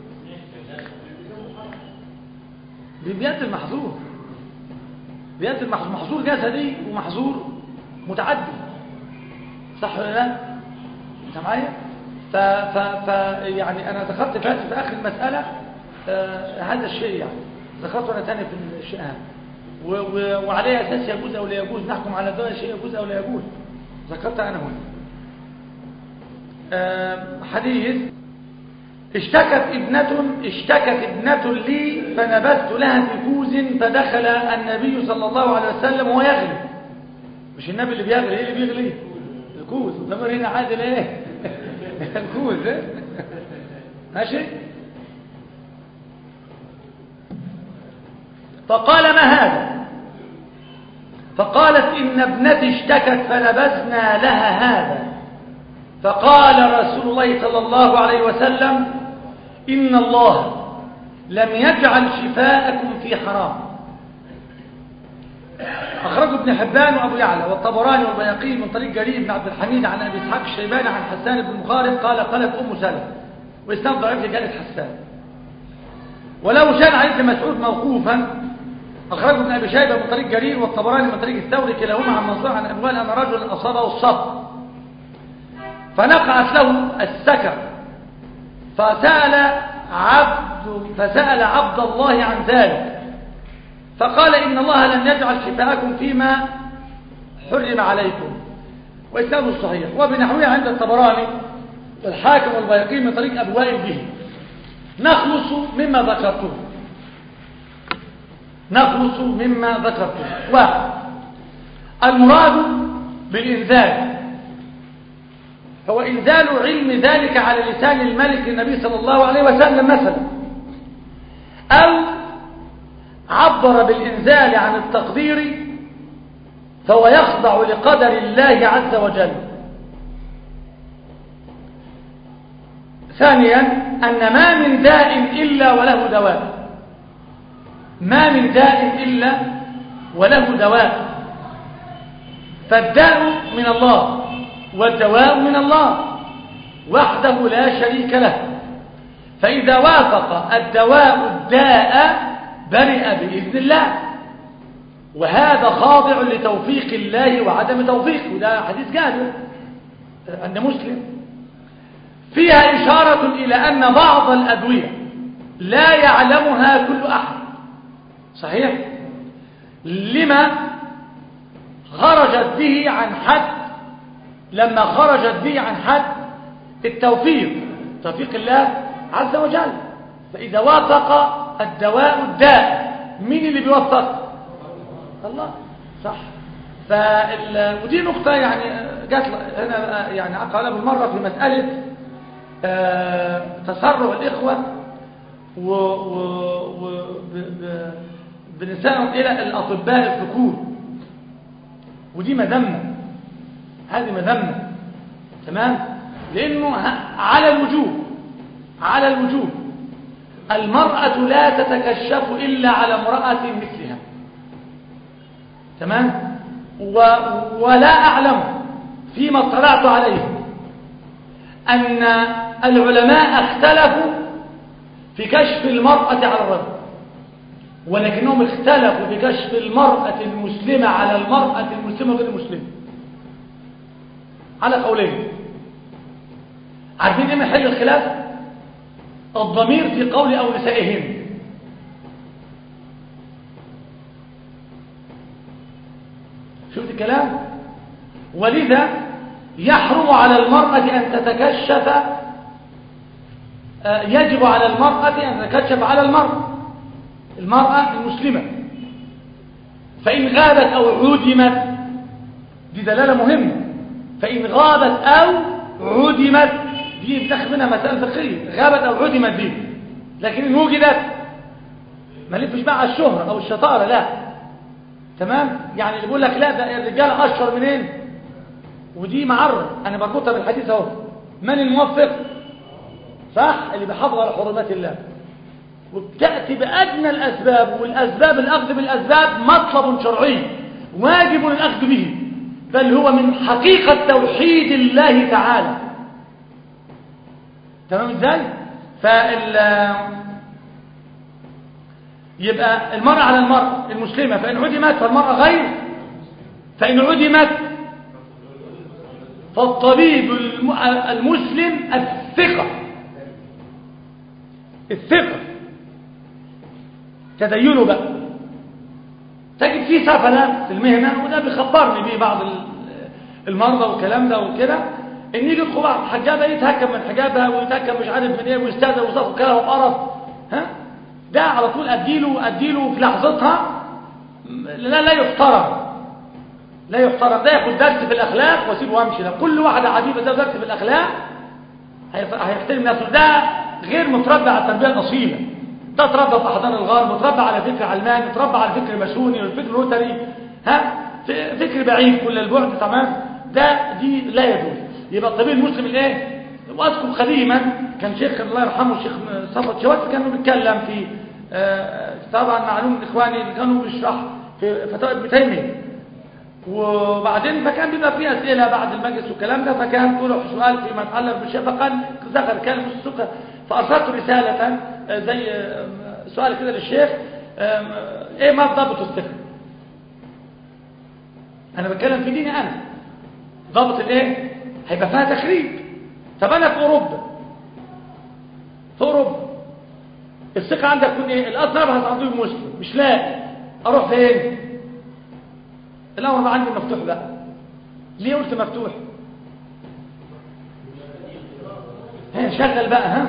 بيد المحظور بيد المحظور محظور جسدي ومحظور متعدي صح ولا لا انت معايا ف ف ف يعني انا ذكرت في في اخر المساله آه هذا الشيء يعني ذكرته انا ثاني في الشيء هذا و- و- وعليه اساس يجوز او لا يجوز نحكم على ده شيء يجوز او لا يجوز ذكرت انا هنا آه حديث اشتكت ابنة اشتكت ابنة لي فنبذت لها في كوز فدخل النبي صلى الله عليه وسلم وهو يغلي مش النبي اللي بيغلي ايه اللي بيغلي الكوز الضمير هنا عادل ايه الكوز إيه؟ ماشي فقال ما هذا فقالت إن ابنتي اشتكت فنبذنا لها هذا فقال رسول الله صلى الله عليه وسلم إن الله لم يجعل شفاءكم في حرام أخرجه ابن حبان وأبو يعلى والطبراني والبياقي من طريق جرير بن عبد الحميد عن أبي إسحاق الشيباني عن حسان بن مخارب قال قالت أم سلمة وإسناد ضعيف لجالة حسان ولو شان عن ابن مسعود موقوفا أخرجه ابن أبي شيبة من طريق جرير والطبراني من طريق الثوري كلاهما عن منصور عن أبوال أن رجل أصابه الصبر فنقعت له السكر فسأل عبد فسأل عبد الله عن ذلك فقال إن الله لم يجعل شفاءكم فيما حرم عليكم وإسناده صحيح وبنحوه عند الطبراني والحاكم والبيقي من طريق أبوائل به نخلص مما ذكرته نخلص مما ذكرته واحد المراد بالإنزال هو إنزال علم ذلك على لسان الملك النبي صلى الله عليه وسلم مثلا أو عبر بالإنزال عن التقدير فهو يخضع لقدر الله عز وجل ثانيا أن ما من داء إلا وله دواء ما من داء إلا وله دواء فالداء من الله والدواء من الله وحده لا شريك له فإذا وافق الدواء الداء برئ بإذن الله وهذا خاضع لتوفيق الله وعدم توفيقه وده حديث جابر عند مسلم فيها إشارة إلى أن بعض الأدوية لا يعلمها كل أحد صحيح لما خرجت به عن حد لما خرجت به عن حد التوفيق توفيق الله عز وجل فإذا وافق الدواء الداء مين اللي بيوفق الله صح فال... ودي نقطة يعني جات هنا يعني قال بالمرة في مسألة آه، تسرع الإخوة و... و... و... ب... ب... بنسائهم إلى الأطباء الذكور ودي مذمة هذه مذمة تمام لأنه ه- على الوجوب على الوجوب المرأة لا تتكشف إلا على امرأة مثلها تمام و... ولا أعلم فيما اطلعت عليه أن العلماء اختلفوا في كشف المرأة على الرجل ولكنهم اختلفوا في كشف المرأة المسلمة على المرأة المسلمة غير المسلمة على قولين عارفين ايه محل الخلاف الضمير في قول او نسائهم شفت الكلام ولذا يحرم على المرأة أن تتكشف آه، يجب على المرأة أن تتكشف على المرأة المرأة المسلمة فإن غابت أو عدمت دي دلالة مهمة فإن غابت أو عدمت دي بتاخد منها مسألة فقهية غابت أو عدمت دي لكن إن وجدت ما نلفش بقى على الشهرة أو الشطارة لا تمام يعني اللي بيقول لك لا ده الرجالة أشهر منين ودي معرض أنا بربطها بالحديث أهو من الموفق صح اللي بيحافظ على حرمات الله وبتأتي بأدنى الأسباب والأسباب الأخذ بالأسباب مطلب شرعي واجب الأخذ به بل هو من حقيقة توحيد الله تعالى تمام ازاي فال يبقى المرأة على المرأة المسلمة فإن عدمت فالمرأة غير فإن عدمت فالطبيب الم- المسلم الثقة الثقة تدينه بقى تجد فيه سفلة في المهنة وده بيخبرني بيه بعض ال- المرضى والكلام ده وكده ان يجي يدخل بعض حجابها يتهكم من حجابها ويتهكم مش عارف من ايه ويستاذن وصف كلام وقرف ها ده على طول اديله اديله في لحظتها لا لا يحترم لا يحترم ده ياخد درس في الاخلاق واسيبه وامشي ده كل واحده عجيبه ده درس في الاخلاق هيف- هيحترم نفسه ده غير متربى على التربيه الاصيله ده اتربى في احضان الغرب متربى على فكر علماني متربى على فكر ماسوني والفكر روتري ها ف- فكر بعيد كل البعد تمام ده دي لا يجوز يبقى الطبيب المسلم الايه واذكر قديما كان شيخ الله يرحمه الشيخ صفوت شوات كان بيتكلم في آه، طبعا معلوم اخواني اللي كانوا بيشرح في فتاوى ابن تيميه وبعدين فكان بيبقى فيه اسئله بعد المجلس والكلام ده فكان طرح سؤال فيما يتعلق بالشيء فقال ذكر كلمه السكر فارسلت رساله آه، زي آه، سؤال كده للشيخ آه، ايه ما ضابط الثقه انا بتكلم في ديني انا ضابط الايه هيبقى فيها تخريب طب انا في اوروبا في اوروبا الثقه عندك تكون ايه الاصل ابحث عن طبيب مسلم مش لاقي اروح فين الامر بقى عندي مفتوح بقى ليه قلت مفتوح ها شغل بقى ها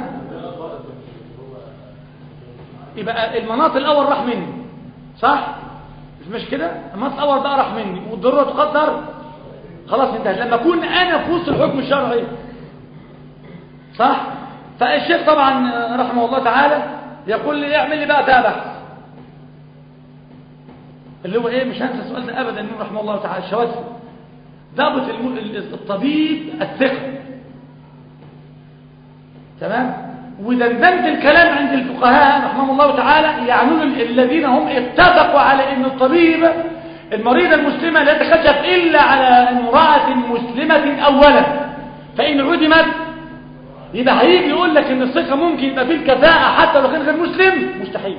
يبقى المناط الاول راح مني صح مش مش كده المناط الاول بقى راح مني والضروره تقدر خلاص انتهت لما اكون انا في وسط الحكم الشرعي صح فالشيخ طبعا رحمه الله تعالى يقول لي اعمل لي بقى ده بحث اللي هو ايه مش هنسى السؤال ده ابدا انه رحمه الله تعالى الشواذ ضابط الم... الطبيب الثقه تمام ودندنت الكلام عند الفقهاء رحمهم الله تعالى يعنون ال- الذين هم اتفقوا على ان الطبيب المريضة المسلمة لا تكشف الا على امرأة مسلمة اولا فان عدمت يبقى هيجي يقول لك ان الثقة ممكن يبقى فيه الكفاءة حتى لو كان غير مسلم مستحيل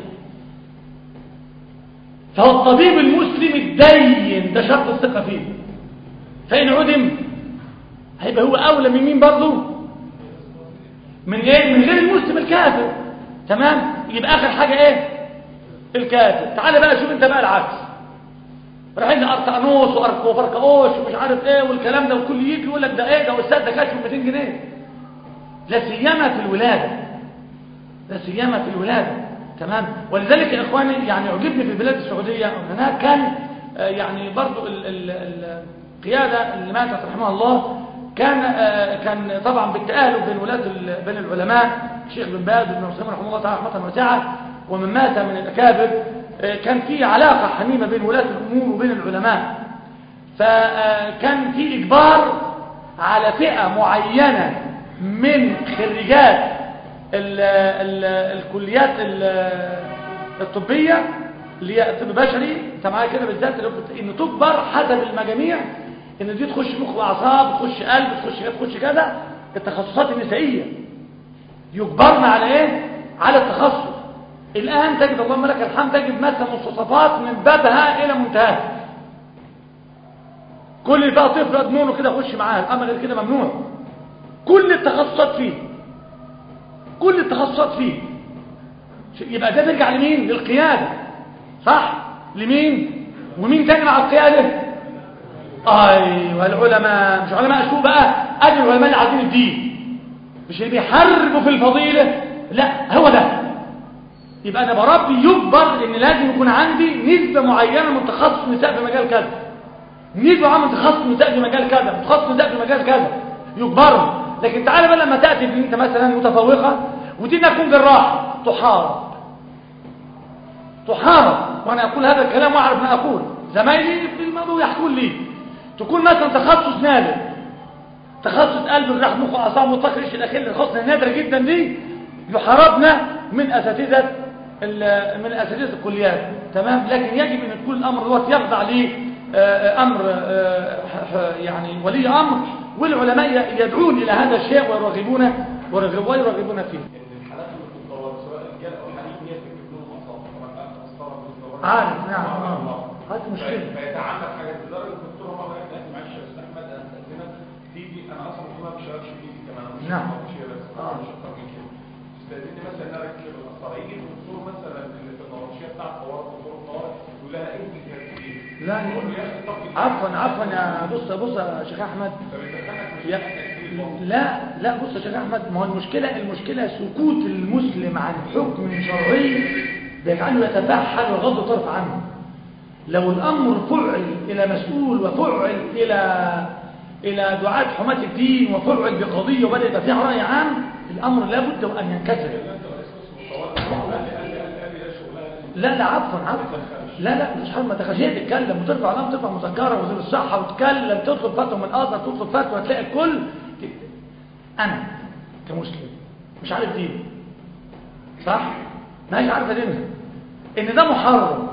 فهو الطبيب المسلم الدين ده شرط الثقة فيه فإن عدم هيبقى هو أولى من مين برضه من ايه من غير المسلم الكافر تمام يبقى آخر حاجة ايه الكافر تعال بقى شوف انت بقى العكس رايحين ارتقنوس وأرك- وفركاوش ومش عارف ايه والكلام ده وكل يجي يقول لك ده ايه ده استاذ ده كاشف 200 جنيه لا سيما في الولاده لا سيما في الولاده تمام ولذلك يا اخواني يعني عجبني في البلاد السعوديه هناك كان آه، يعني برضو ال- ال- ال- القياده اللي ماتت رحمها الله كان آه، كان طبعا بالتآلف بين ولاة ال- بين العلماء الشيخ بن باز بن مسلم رحمه الله تعالى رحمه واسعه ومن مات من الاكابر آه، كان في علاقه حميمه بين ولاة الامور وبين العلماء فكان في اجبار على فئه معينه من خريجات ال ال الكليات ال- الطبيه اللي هي طب بشري انت معايا كده بالذات اللي هو بت- ان تجبر حسب المجاميع ان دي تخش مخ واعصاب تخش قلب تخش كده تخش كذا التخصصات النسائيه يجبرنا على ايه على التخصص الان تجد اللهم لك الحمد تجد مثلا مستوصفات من بابها الى منتهاها كل اللي فيها طفل اضمونه كده خش معاه اما غير كده ممنوع كل التخصصات فيه كل التخصصات فيه يبقى ده ترجع لمين للقياده صح لمين ومين تاني مع القياده ايوه العلماء مش علماء سوء بقى ادي العلماء اللي عايزين الدين مش اللي بيحاربوا في الفضيله لا هو ده يبقى انا بربي يجبر ان لازم يكون عندي نسبه معينه من تخصص نساء في مجال كذا نسبه معينه من تخصص نساء في مجال كذا تخصص نساء في مجال كذا يجبرني لكن تعالى بقى لما تاتي ان انت مثلا متفوقه ودي اكون جراح تحارب تحارب وانا اقول هذا الكلام واعرف ما اقول زمايلي في الموضوع يحكون لي تكون مثلا تخصص نادر تخصص قلب الرحم مخ واعصاب مطلق ريش الاخير الخصله النادره جدا دي يحاربنا من اساتذه ال- من اساتذه الكليات تمام لكن يجب ان يكون الامر دوت يخضع ل امر آه، ح- يعني ولي امر والعلماء ي- يدعون الى هذا الشيء ويرغبون ويرغب- ويرغبون فيه الحالات اللي بتتطور سواء رجال او حريم هي بتكتب لهم اصابع طبعا اصابع بتتطور عارف نعم آه. هذه مشكله فيتعمد حاجات لدرجه الدكتور هو قال لك معلش يا استاذ احمد انا استاذنك تيجي انا اصلا المفروض ما بشتغلش بايدي كمان أنا مش نعم. مش بس آه. مش اكتر من كده تستاذني مثلا ان انا اركب القسطره يجي الدكتور مثلا اللي في النبطشيه بتاع الطوارئ دكتور الطوارئ يقول لها انت تركبيه لا يقول له يا اخي طب عفوا عفوا يا بص بص يا شيخ احمد فبيدخلك مش يا لا لا بص يا شيخ احمد ما هو المشكله المشكله سكوت المسلم عن حكم شرعي بيجعله يتبحل ويغض طرف عنه لو الامر فعل الى مسؤول وفعل الى الى دعاة حماة الدين وفعل بقضيه وبدا يبقى فيها راي عام الامر لابد ان ينكسر لا لا عفوا عفوا لا لا مش حرام ما تخشيش تتكلم وترفع علامه ترفع مذكره وزير الصحه وتتكلم تطلب فتوى من الازهر تطلب فتوى تلاقي الكل انا كمسلم مش عارف دين صح ما هيش عارفه دينها ان ده محرم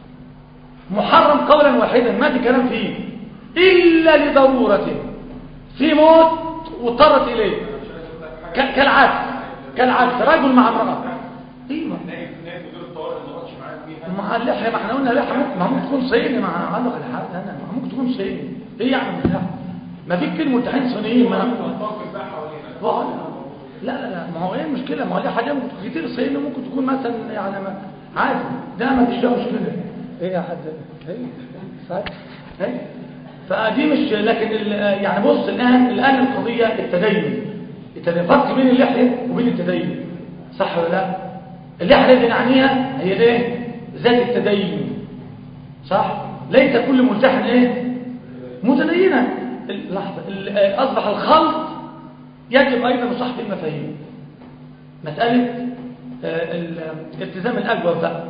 محرم قولا واحدا ما في كلام فيه الا لضروره في موت واضطرت اليه ك- كالعكس كالعكس رجل مع امراه ايوه نايب نايب مدير الطوارئ اللي ما معاه بيها مع اللحية ما احنا قلنا لحية ممكن, ما ممكن تكون صيني مع علق الحق انا ما ممكن تكون صيني ايه يعني مش لحية ما في كتير ملتحين صينيين ما الطاقم بقى حوالينا بقول لا لا لا ما هو ايه المشكلة ما هو ليه حاجة ممكن تكون كتير صيني ممكن تكون مثلا يعني ما عادي ده ما فيش فيها مشكلة ايه يا حد ايه صحيح ايه فدي مش لكن ال- يعني بص الان الان القضية التدين التدين فرق بين اللحية وبين التدين صح ولا لا اللحية التي نعنيها هي ايه ذات التدين صح ليس كل ملتحن ايه متدينا لحظة ال- آه، اصبح الخلط يجب ايضا صحف المفاهيم مسألة آه، ال- آه، التزام الاجوب بقى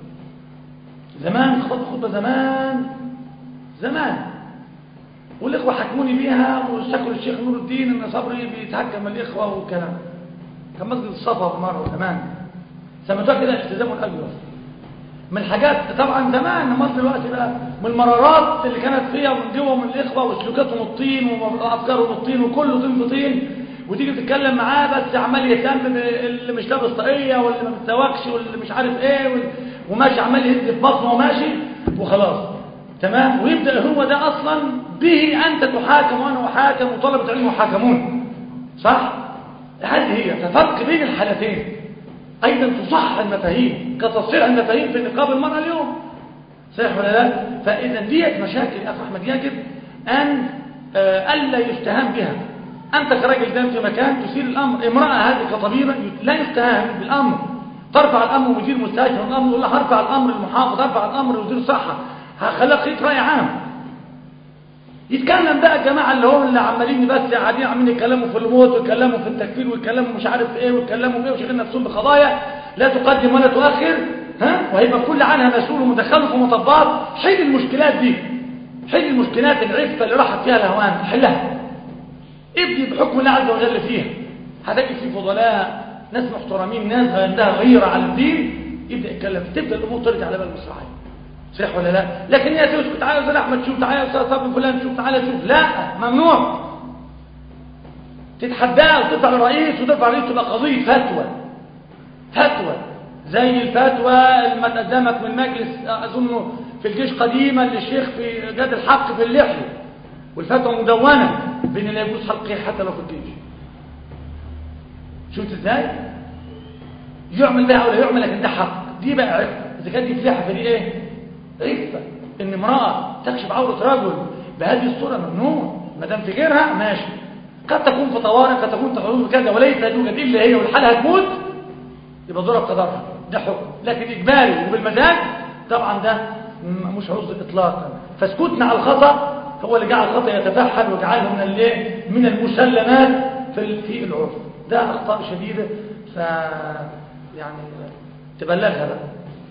زمان خطبت خطبة زمان زمان والاخوة حكموني بيها وشكروا الشيخ نور الدين ان صبري بيتحكم الاخوة والكلام كان مسجد الصفا مرة زمان سميتوها كده التزام الاجوب من الحاجات طبعا زمان امال دلوقتي بقى من المرارات اللي كانت فيها ومن جوه ومن الاخوه وسلوكاتهم الطين وافكارهم الطين وكله طين في طين وتيجي تتكلم معاه بس عمال يهتم باللي مش لابس طاقيه واللي ما بتسواكش واللي مش عارف ايه وال- وماشي عمال يهز في بطنه وماشي وخلاص تمام ويبدا هو ده اصلا به انت تحاكم وانا احاكم وطلبه العلم يحاكمون صح هذه هي ففرق بين الحالتين أيضا تصحح المفاهيم كتصحيح المفاهيم في نقاب المرأة اليوم صحيح ولا لا؟ فإذا ديت مشاكل يا أخ أحمد يجب أن آه، ألا يستهان بها أنت كراجل دام في مكان تثير الأمر امرأة هذه كطبيبة لا يستهان بالأمر ترفع الأمر مدير مستشفى الأمر يقول لها هرفع الأمر المحافظ هرفع الأمر لوزير الصحة هخليك خيط رأي عام يتكلم بقى الجماعة اللي هم اللي عمالين بس قاعدين عمالين يتكلموا في الموت ويتكلموا في التكفير ويتكلموا مش عارف ايه ويتكلموا في ايه وشغلين نفسهم بقضايا لا تقدم ولا تؤخر ها وهيبقى كل عنها مسؤول ومدخل في مطبات حل المشكلات دي حل المشكلات العفة اللي راحت فيها الهوان حلها ابدي بحكم الله عز وجل فيها هتجد في فضلاء ناس محترمين ناس عندها غيرة على الدين يبدأ يتكلم تبدأ الأمور ترجع على بال المصراعي صح ولا لا لكن هي تسكت تعالى يا استاذ احمد شوف تعالى يا استاذ صبري فلان شوف تعالى شوف لا ممنوع تتحداه وترفع للرئيس وترفع للرئيس تبقى قضيه فتوى فتوى زي الفتوى اللي تقدمت من مجلس اظن في الجيش قديما للشيخ في جاد الحق في اللحيه والفتوى مدونه بين لا يجوز حلقه حتى لو في الجيش شفت ازاي يعمل ده او لا يعمل لكن ده حق دي بقى عفه اذا كانت دي فليحه فدي ايه عفه ان امراه تكشف عوره رجل بهذه الصوره ممنوع ما دام في غيرها ماشي قد تكون في طوارئ قد تكون تحدث كذا وليس يوجد الا هي والحاله هتموت يبقى ضرب قدرها ده حكم لكن اجباري وبالمزاج طبعا ده مش عذر اطلاقا فسكوتنا على الخطا هو اللي جعل الخطا يتفحل وجعله من الايه من المسلمات في في العرف ده اخطاء شديده ف يعني تبلغها بقى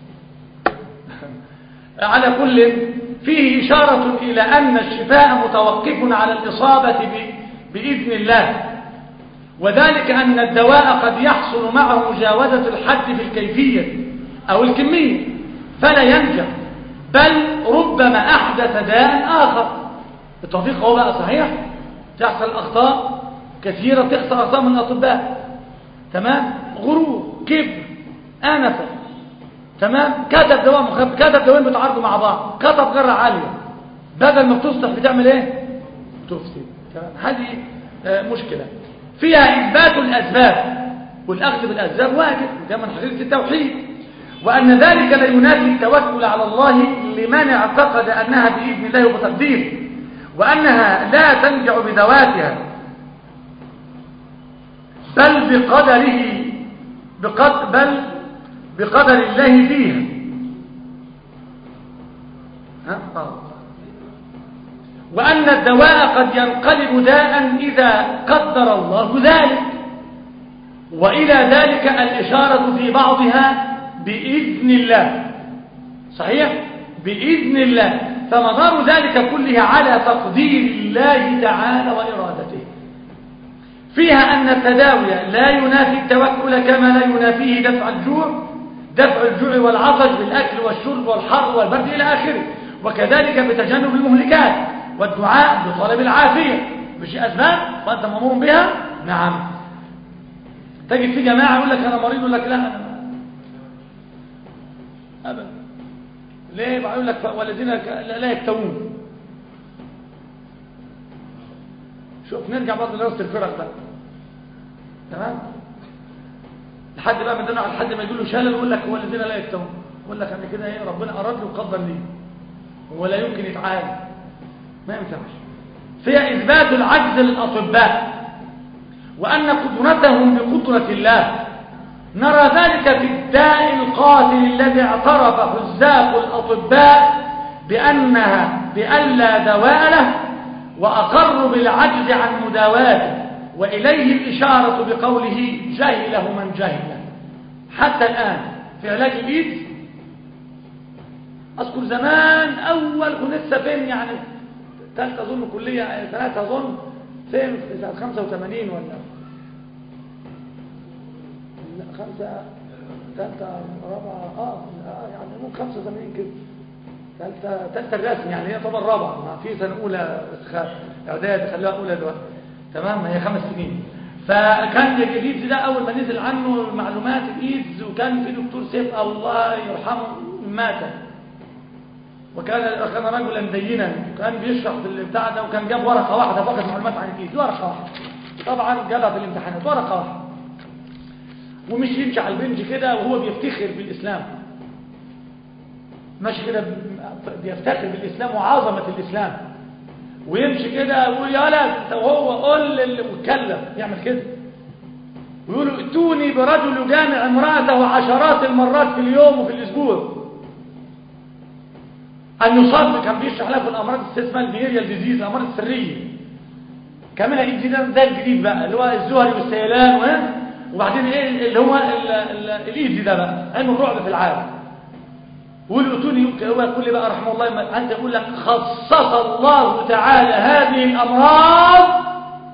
على كل فيه إشارة إلى أن الشفاء متوقف على الإصابة بإذن الله وذلك أن الدواء قد يحصل معه مجاوزة الحد في الكيفية أو الكمية فلا ينجح بل ربما أحدث داء آخر التوفيق هو بقى صحيح تحصل أخطاء كثيرة تخسر أخطاء من الأطباء تمام غرور كبر آنفة تمام كتب دواء مخفف كتب دواء بيتعارضوا مع بعض كتب غير عالية بدل ما بتصلح بتعمل ايه تفسد تمام هذه آه مشكلة فيها إثبات الأسباب والأخذ بالأسباب واجب وده من حقيقة التوحيد وأن ذلك لا ينافي التوكل على الله لمن اعتقد أنها بإذن الله وبتقديره وأنها لا تنجع بذواتها بل بقدره بقد بل بقدر الله فيها وأن الدواء قد ينقلب داء إذا قدر الله ذلك وإلى ذلك الإشارة في بعضها بإذن الله صحيح؟ بإذن الله فمدار ذلك كله على تقدير الله تعالى وإرادته فيها أن التداوي لا ينافي التوكل كما لا ينافيه دفع الجوع دفع الجوع والعطش بالأكل والشرب والحر والبرد إلى آخره وكذلك بتجنب المهلكات والدعاء بطلب العافية مش أسباب وأنت مأمور بها نعم تجد في جماعة يقول لك أنا مريض يقول لك لا أنا أبدا ليه يقول لك والذين لا يكتوون شوف نرجع برضه لنفس الفرق بقى تمام لحد بقى من دون لحد ما يقول له شلل يقول لك هو الذين لا يكتوون يقول لك انا كده ايه ربنا اراد لي وقدر لي ولا يمكن يتعالج ما ينفعش فيها اثبات العجز للاطباء وان قدرتهم بقدره الله نرى ذلك في الداء القاتل الذي اعترف حزاق الاطباء بانها بان لا دواء له وأقروا بالعجز عن مداواته وإليه الإشارة بقوله جهله من جهله حتى الآن في علاج الإيدز أذكر زمان أول كنت لسه فين يعني ثالثة أظن كلية ثلاثة أظن فين في سنة 85 ولا لا خمسة ثالثة رابعة آه يعني ممكن 85 كده ثالثه ثالثه الرسم يعني هي طبعا رابعه ما في سنه اولى اعداد خلوها اولى دلوقتي تمام ما هي خمس سنين فكان الايدز ده اول ما نزل عنه معلومات الايدز وكان في دكتور سيف الله يرحمه مات وكان كان رجلا دينا كان بيشرح في البتاع ده وكان جاب ورقه واحده فقط معلومات عن الايدز ورقه واحده طبعا جابها في الامتحانات ورقه واحده ومش يمشي على البنج كده وهو بيفتخر بالاسلام ماشي كده بيفتخر بالإسلام وعظمة الإسلام ويمشي كده ويقول يا لا انت وهو قول واتكلم يعمل كده ويقولوا ائتوني برجل يجامع امرأته عشرات المرات في اليوم وفي الأسبوع أن يصاب كان بيشرح لها في الأمراض اسمها الفينيريال ديزيز الأمراض السرية كاملها إيه الجديد ده الجديد بقى اللي هو الزهري والسيلان و... وبعدين إيه اللي هو ال- ال- الإيدي ده بقى علم الرعب في العالم والأتوني هو يقول لي بقى رحمه الله ما أنت يقول لك خصص الله تعالى هذه الأمراض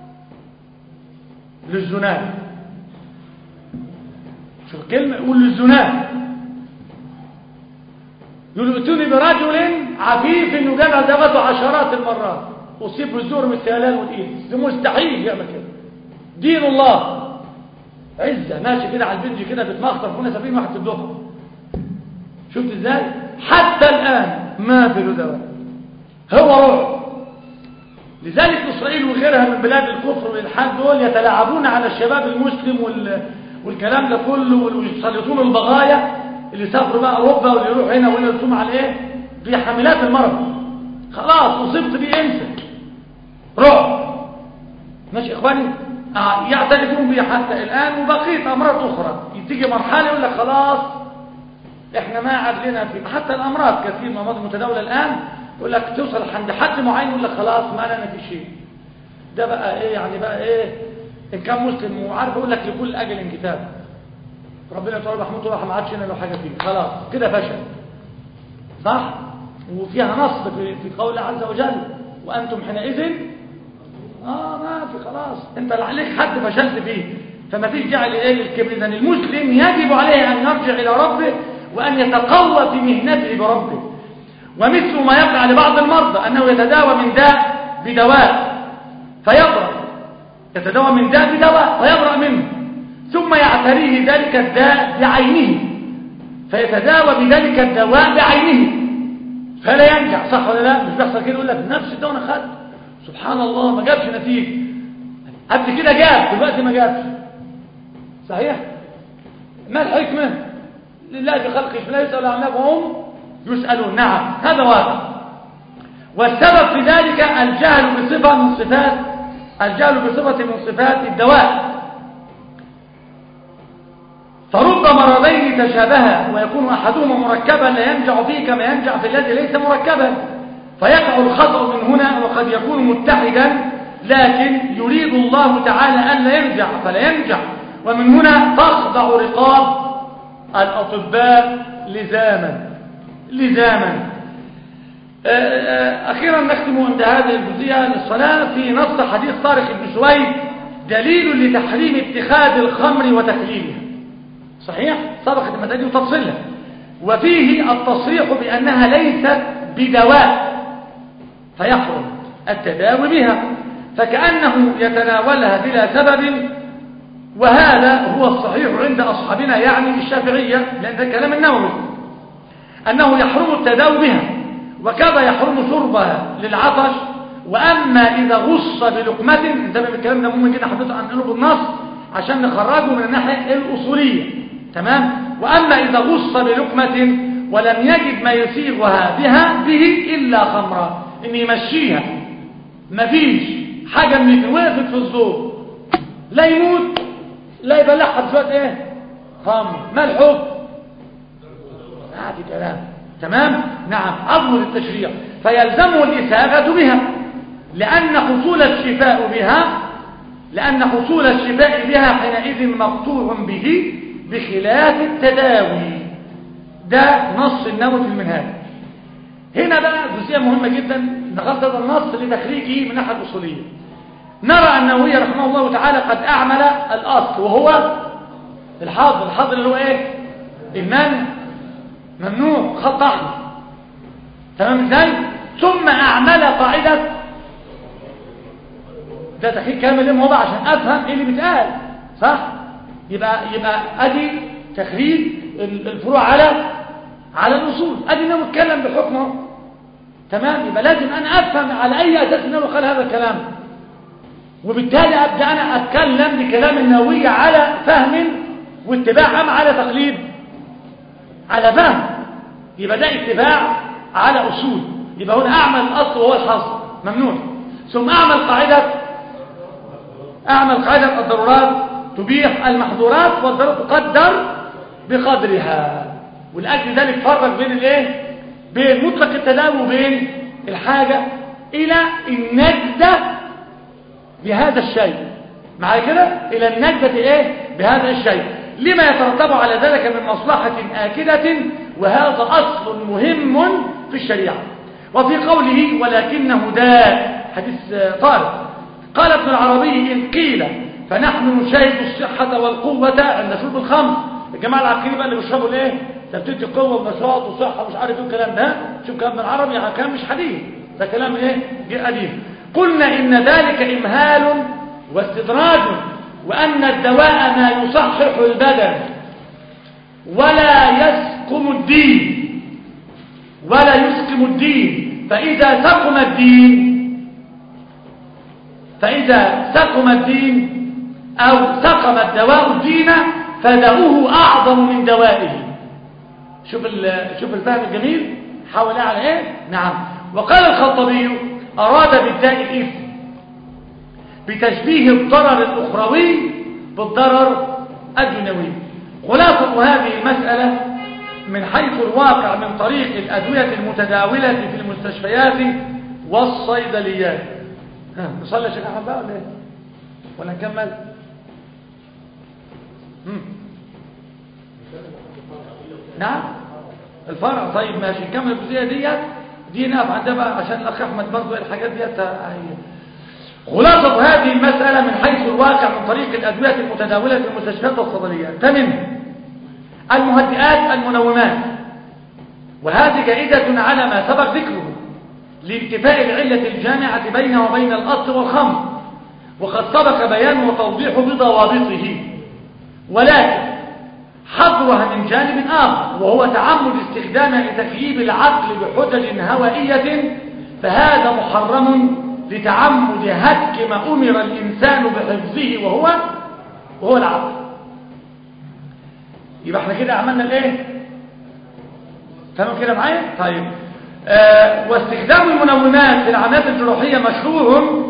للزناد شوف الكلمة يقول للزناد يقول ائتوني برجل عفيف يجامع زوجته عشرات المرات أصيب بالزور والسيلان والإيد ده مستحيل يعمل كده دين الله عزة ماشي كده على البنج كده بتمخطر كنا سابقين واحد في الدفعة شفت ازاي حتى الآن ما في له دواء هو رعب لذلك إسرائيل وغيرها من بلاد الكفر والإلحاد دول يتلاعبون على الشباب المسلم وال... والكلام ده كله ويسلطون البغايا اللي سافروا بقى أوروبا واللي يروح هنا واللي يرسم على إيه دي حاملات المرض خلاص أصبت بيه انسى رعب ماشي إخواني آه يعترفون بيه حتى الآن وبقية أمراض أخرى تيجي مرحلة يقول لك خلاص احنا ما عاد لنا في حتى الامراض كثير من الامراض المتداوله الان يقول لك توصل عند حد معين يقول لك خلاص ما لنا في شيء ده بقى ايه يعني بقى ايه ان كان مسلم وعارف يقول لك لكل اجل كتاب ربنا يطول رحمته الله ما عادش لنا له حاجه فيه خلاص كده فشل صح وفيها نص في, في قول الله عز وجل وانتم حينئذ اه ما في خلاص انت اللي عليك حد فشلت فيه فما فيش داعي لايه للكبر اذا المسلم يجب عليه ان يرجع الى ربه وان يتقوى في مهنته بربه ومثل ما يقع لبعض المرضى انه يتداوى من داء بدواء فيبرأ يتداوى من داء بدواء فيبرأ منه ثم يعتريه ذلك الداء بعينه فيتداوى بذلك الدواء بعينه فلا ينجح صح ولا لا مش بيحصل كده يقول لك نفس الدواء انا خدته سبحان الله ما جابش نتيجه قبل كده جاب دلوقتي ما جابش صحيح ما الحكمه لله في خلقه لا يسأل عن وهم يسألون نعم هذا واقع والسبب في ذلك الجهل بصفة من صفات الجهل بصفة من صفات الدواء فرب مرضين تشابها ويكون أحدهما مركبا لا ينجع فيه كما ينجع في الذي ليس مركبا فيقع الخطأ من هنا وقد يكون متحدا لكن يريد الله تعالى أن لا ينجع فلا ينجع ومن هنا تخضع رقاب الأطباء لزاما لزاما أخيرا نختم عند هذه الجزئية للصلاة في نص حديث طارق بن سويد دليل لتحريم اتخاذ الخمر وتحليلها صحيح سبقت المسألة وتفصيلها وفيه التصريح بأنها ليست بدواء فيحرم التداوي بها فكأنه يتناولها بلا سبب وهذا هو الصحيح عند أصحابنا يعني الشافعية لأن ده كلام النووي أنه يحرم التداوي بها وكذا يحرم شربها للعطش وأما إذا غص بلقمة انتبه بالكلام ده ممكن جدا حضرتك أنقله بالنص عشان نخرجه من الناحية الأصولية تمام وأما إذا غص بلقمة ولم يجد ما يسيغها بها به إلا خمرا إن يمشيها مفيش حاجة من اللي وقفت في الزور لا يموت لا يبلعها بشوية ايه خمر ما الحكم عادي كلام تمام نعم عظمة التشريع فيلزمه الإساغة بها لأن حصول الشفاء بها لأن حصول الشفاء بها حينئذ مقطوع به بخلاف التداوي ده نص النووي في المنهاج هنا بقى جزئية مهمة جدا نقلت هذا النص لتخريجه من ناحية الأصولية نرى النووي رحمه الله تعالى قد أعمل الأصل وهو الحاضر الحاضر اللي هو إيه المنع ممنوع خط أحمر تمام ازاي ثم أعمل قاعدة ده تخريج كامل لهم هو بقى عشان أفهم إيه اللي بيتقال صح يبقى يبقى أدي تخريج الفروع على على الأصول أدي أنه بيتكلم بحكمه تمام يبقى لازم أنا أفهم على أي أساس أنه قال هذا الكلام وبالتالي أبدأ أنا أتكلم بكلام النووي على فهم واتباع أم على تقليد على فهم يبقى ده اتباع على أصول يبقى هنا أعمل الأصل وهو الحظ ممنوع ثم أعمل قاعدة أعمل قاعدة الضرورات تبيح المحظورات والضرورات تقدر بقدرها ولأجل ذلك فرق بين الايه بين مطلق التداوي وبين الحاجة إلى النجدة بهذا الشيء مع كده إلى النجدة إيه بهذا الشيء لما يترتب على ذلك من مصلحة آكدة وهذا أصل مهم في الشريعة وفي قوله ولكنه داء حديث طارق قال ابن العربي إن قيل فنحن نشاهد الصحة والقوة عند شرب الخمر الجماعة العقيدة بقى اللي بيشربوا الايه ده بتدي قوة ونشاط وصحة مش عارف ايه الكلام ده شوف كلام ابن العربي يعني كلام مش حديث ده كلام ايه جه قديم قلنا ان ذلك امهال واستدراج وان الدواء ما يصحح البدن ولا يسقم الدين ولا يسقم الدين فاذا سقم الدين فاذا سقم الدين او سقم الدواء الدين فداؤه اعظم من دوائه شوف شوف الفهم الجميل حاول على ايه نعم وقال الخطبي اراد بالداء الاثم بتشبيه الضرر الاخروي بالضرر الدنيوي خلاصه هذه المساله من حيث الواقع من طريق الادويه المتداوله في المستشفيات والصيدليات ها نصلي يا شيخ احمد بقى ولا ايه ولا نكمل مم. نعم الفرع طيب ماشي نكمل الجزئيه ديت دي نقف عندها بقى عشان الاخ احمد برضه الحاجات ديت خلاصه هذه المساله من حيث الواقع من طريق الادويه المتداوله في المستشفيات والصيدليات ثمنها المهدئات المنومات وهذه جائزه على ما سبق ذكره لانتفاء العله الجامعه بينه وبين الاصل والخمر وقد سبق بيان وتوضيح بضوابطه ولكن حظرها من جانب آخر وهو تعمد استخدامها لتكييب العقل بحجج هوائية فهذا محرم لتعمد هتك ما أمر الإنسان بحفظه وهو وهو العقل يبقى احنا كده عملنا الايه تمام كده معايا طيب آه واستخدام المنومات في العمليات الجراحية مشروع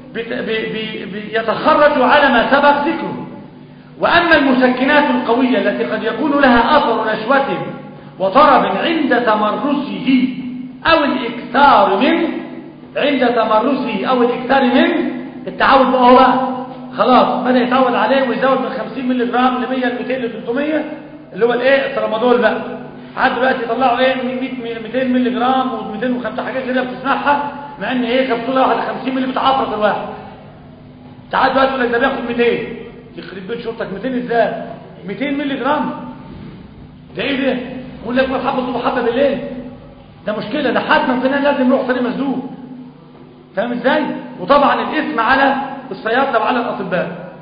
يتخرج على ما سبق ذكره وأما المسكنات القوية التي قد يكون لها أثر نشوة وطرب عند تمرسه أو الإكثار من عند تمرسه أو الإكثار من التعود بقى هو بقى خلاص بدأ يتعود عليه ويزود من 50 مللي جرام ل 100 ل 200 ل 300 اللي هو الايه الترامادول بقى عاد دلوقتي يطلعوا ايه من 100 200 مللي جرام و205 حاجات كده بتسمعها مع ان ايه كبسوله واحده 50 مللي بتعفرط الواحد تعال دلوقتي يقول لك ده بياخد 200 يخرب بيت شرطك 200 ازاي 200 مللي جرام ده ايه ده يقول لك حبه الصبح حبه بالليل ده مشكله ده حد مننا لازم يروح طريق مسدود فاهم ازاي وطبعا الاسم على الصيادله وعلى الاطباء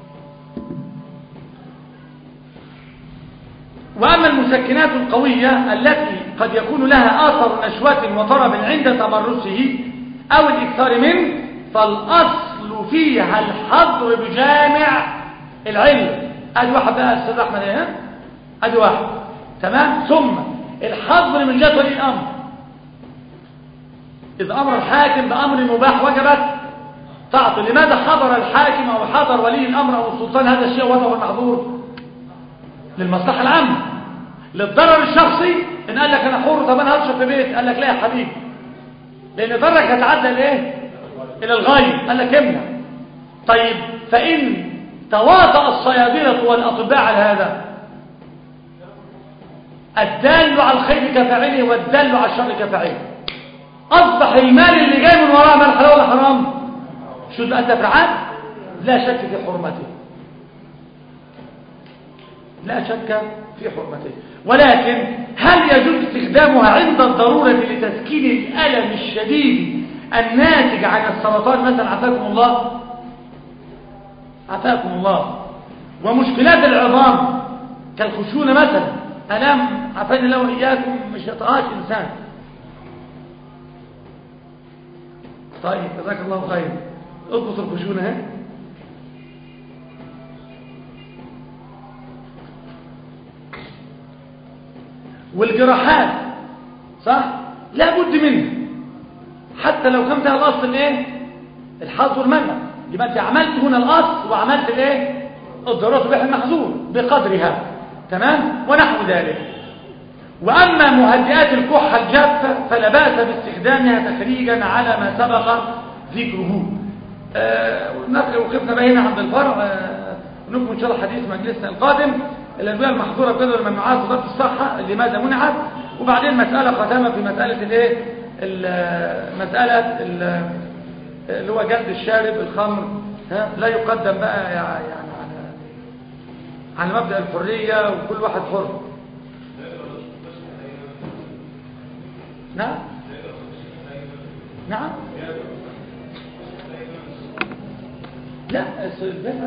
واما المسكنات القويه التي قد يكون لها اثر نشوه وطرب عند تمرسه او الاكثار منه فالاصل فيها الحظر بجامع العلم ادي واحد بقى استاذ احمد ايه ادي واحد تمام ثم الحظر من جهه ولي الامر اذا امر الحاكم بامر مباح وجبت طاعته لماذا حضر الحاكم او حضر ولي الامر او السلطان هذا الشيء وضعه المحظور للمصلحه العامه للضرر الشخصي ان قال لك انا حر طب انا هشرب في بيت قال لك لا يا حبيبي لان ضررك هتعدى لايه الى الغايه قال لك امنع طيب فان تواطأ الصيادلة والأطباء على هذا الدال على الخير كفاعله والدال على الشر كفاعله أصبح المال اللي جاي من وراء مال حلال ولا حرام شو ده الدفعات لا شك في حرمته لا شك في حرمته ولكن هل يجوز استخدامها عند الضرورة لتسكين الألم الشديد الناتج عن السرطان مثلا عافاكم الله عافاكم الله ومشكلات العظام كالخشونة مثلا ألم عافاني الله وإياكم مش يطقاش إنسان طيب جزاك الله خير اضبط الخشونة ها والجراحات صح لا بد منها حتى لو كان فيها الاصل الايه الحظ والمنع يبقى انت عملت هنا الاصل وعملت الايه الضرورة تبيح المحظور بقدرها تمام ونحو ذلك وأما مهدئات الكحة الجافة فلا بأس باستخدامها تخريجا على ما سبق ذكره آه، ونقل وقفنا بقى هنا عند الفرع آه، نكمل إن شاء الله حديث مجلسنا القادم الأدوية المحظورة بجدول الممنوعات وزارة الصحة لماذا منعت وبعدين مسألة ختامة في مسألة الايه ال- مسألة ال- اللي هو جلد الشارب الخمر ها لا يقدم بقى يعني على على مبدأ الحرية وكل واحد حر نعم نعم لا الفياجرا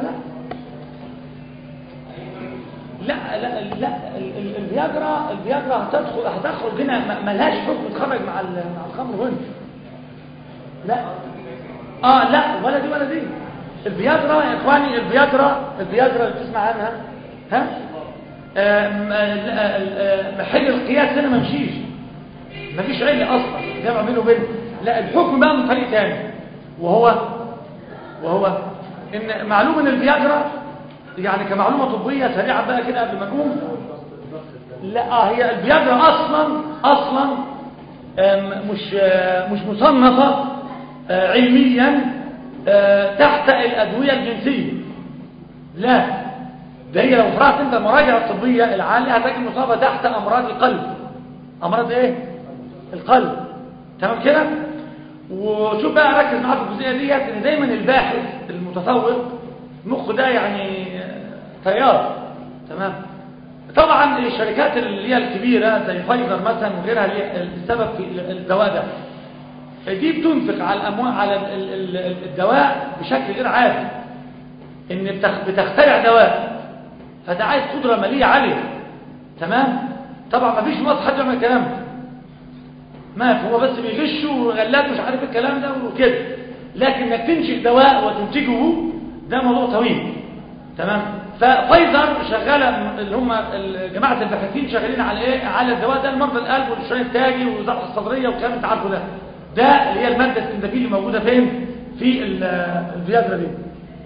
لا لا لا لا ال- ال- الفياجرا الفياجرا هتدخل هتخرج هنا ما- ملهاش حكم تخرج مع ال- مع الخمر هنا لا اه لا ولا دي ولا دي الفياجرا يا اخواني الفياجرا الفياجرا اللي بتسمع عنها ها آم، آه، لا، آه، محل القياس هنا ما مشيش مفيش علة اصلا جمع بينه وبينه لا الحكم بقى من طريق تاني وهو وهو ان معلوم ان الفياجرا يعني كمعلومه طبيه سريعه بقى كده قبل ما نقوم لا آه هي الفياجرا اصلا اصلا آم، مش آه، مش مصنفه آه، علميا آه، تحت الادويه الجنسيه لا ده هي لو قرات انت المراجع الطبيه العاليه هتجد مصابه تحت امراض القلب امراض ايه القلب تمام كده وشوف بقى ركز معايا في الجزئيه ديت ان دايما الباحث المتفوق مخه ده يعني تيار تمام طبعا الشركات اللي هي الكبيره زي فايزر مثلا وغيرها اللي هي السبب في الدواء ده دي بتنفق على الاموال على ال- ال- ال- الدواء بشكل غير عادي ان بتخ- بتخترع دواء فده عايز قدره ماليه عاليه تمام طبعا ما فيش وقت حد يعمل الكلام ده ما في هو بس بيغش وغلات مش عارف الكلام ده وكده لكن انك تنشئ دواء وتنتجه ده موضوع طويل تمام ففايزر شغاله اللي هم ال- جماعه الباحثين شغالين على ايه على الدواء ده لمرضى القلب والشرايين التاجي والذبحه الصدريه والكلام انت عارفه ده ده اللي هي الماده السندفيل اللي موجوده فين في ال- الفياجرا دي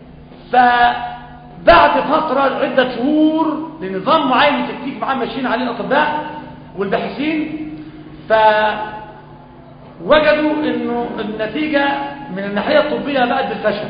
فبعد فترة عدة شهور لنظام معين تكتيك معين ماشيين عليه الأطباء والباحثين فوجدوا انه النتيجة من الناحية الطبية بقت بالفشل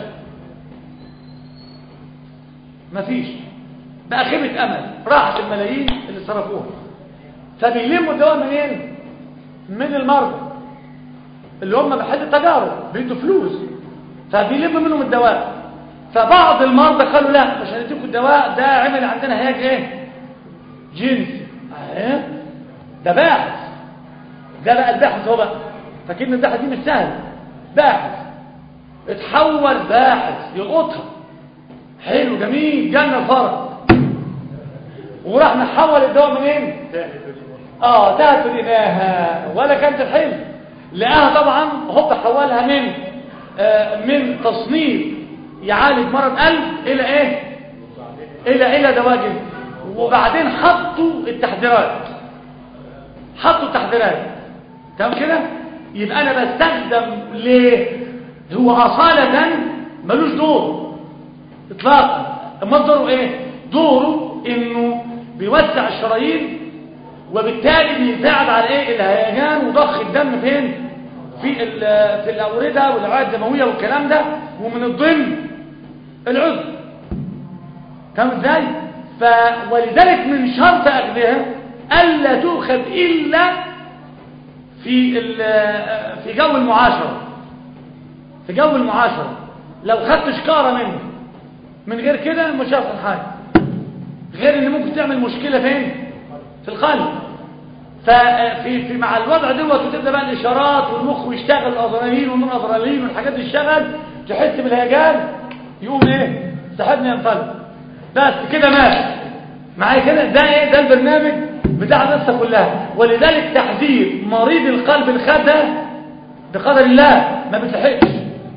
مفيش بقى خيبة أمل راحت الملايين اللي صرفوها فبيلموا الدواء منين؟ من المرضى اللي هم محل التجارب بيدوا فلوس فبيلموا منهم الدواء فبعض المرضى قالوا لا مش هنديكم الدواء ده عمل عندنا هياج ايه جنسي اه ده باحث ده بقى الباحث هو بقى فكلمة الباحث دي مش سهل باحث اتحول باحث يلقطها حلو جميل جالنا الفرق وراح نحول الدواء منين اه تهت لقاها ولا كانت الحلم لقاها طبعا هوب حولها من آه من تصنيف يعالج مرض قلب الى ايه الى الى دواء جنسي وبعدين حطوا التحذيرات حطوا التحذيرات تمام كده يبقى انا بستخدم ليه هو اصاله ملوش دور اطلاقا اما دوره ايه دوره انه بيوسع الشرايين وبالتالي بيساعد على ايه الهيجان وضخ الدم فين في ال- في الاورده والاوعيه الدمويه والكلام ده ومن الضمن العضو فاهم ازاي ف ولذلك من شرط اخذها الا تؤخذ الا في ال- في جو المعاشره في جو المعاشره لو خدت شكاره منه من غير كده مش هيحصل حاجه غير ان ممكن تعمل مشكله فين في القلب ففي في مع الوضع دوت وتبدا بقى الاشارات والمخ يشتغل الادرينالين والنون ادرينالين والحاجات دي تشتغل تحس بالهيجان يقوم ايه صاحبنا ينطلق بس كده مات معايا كده ده ايه ده البرنامج بتاع القصه كلها ولذلك تحذير مريض القلب الخدع بقدر الله ما بتلحقش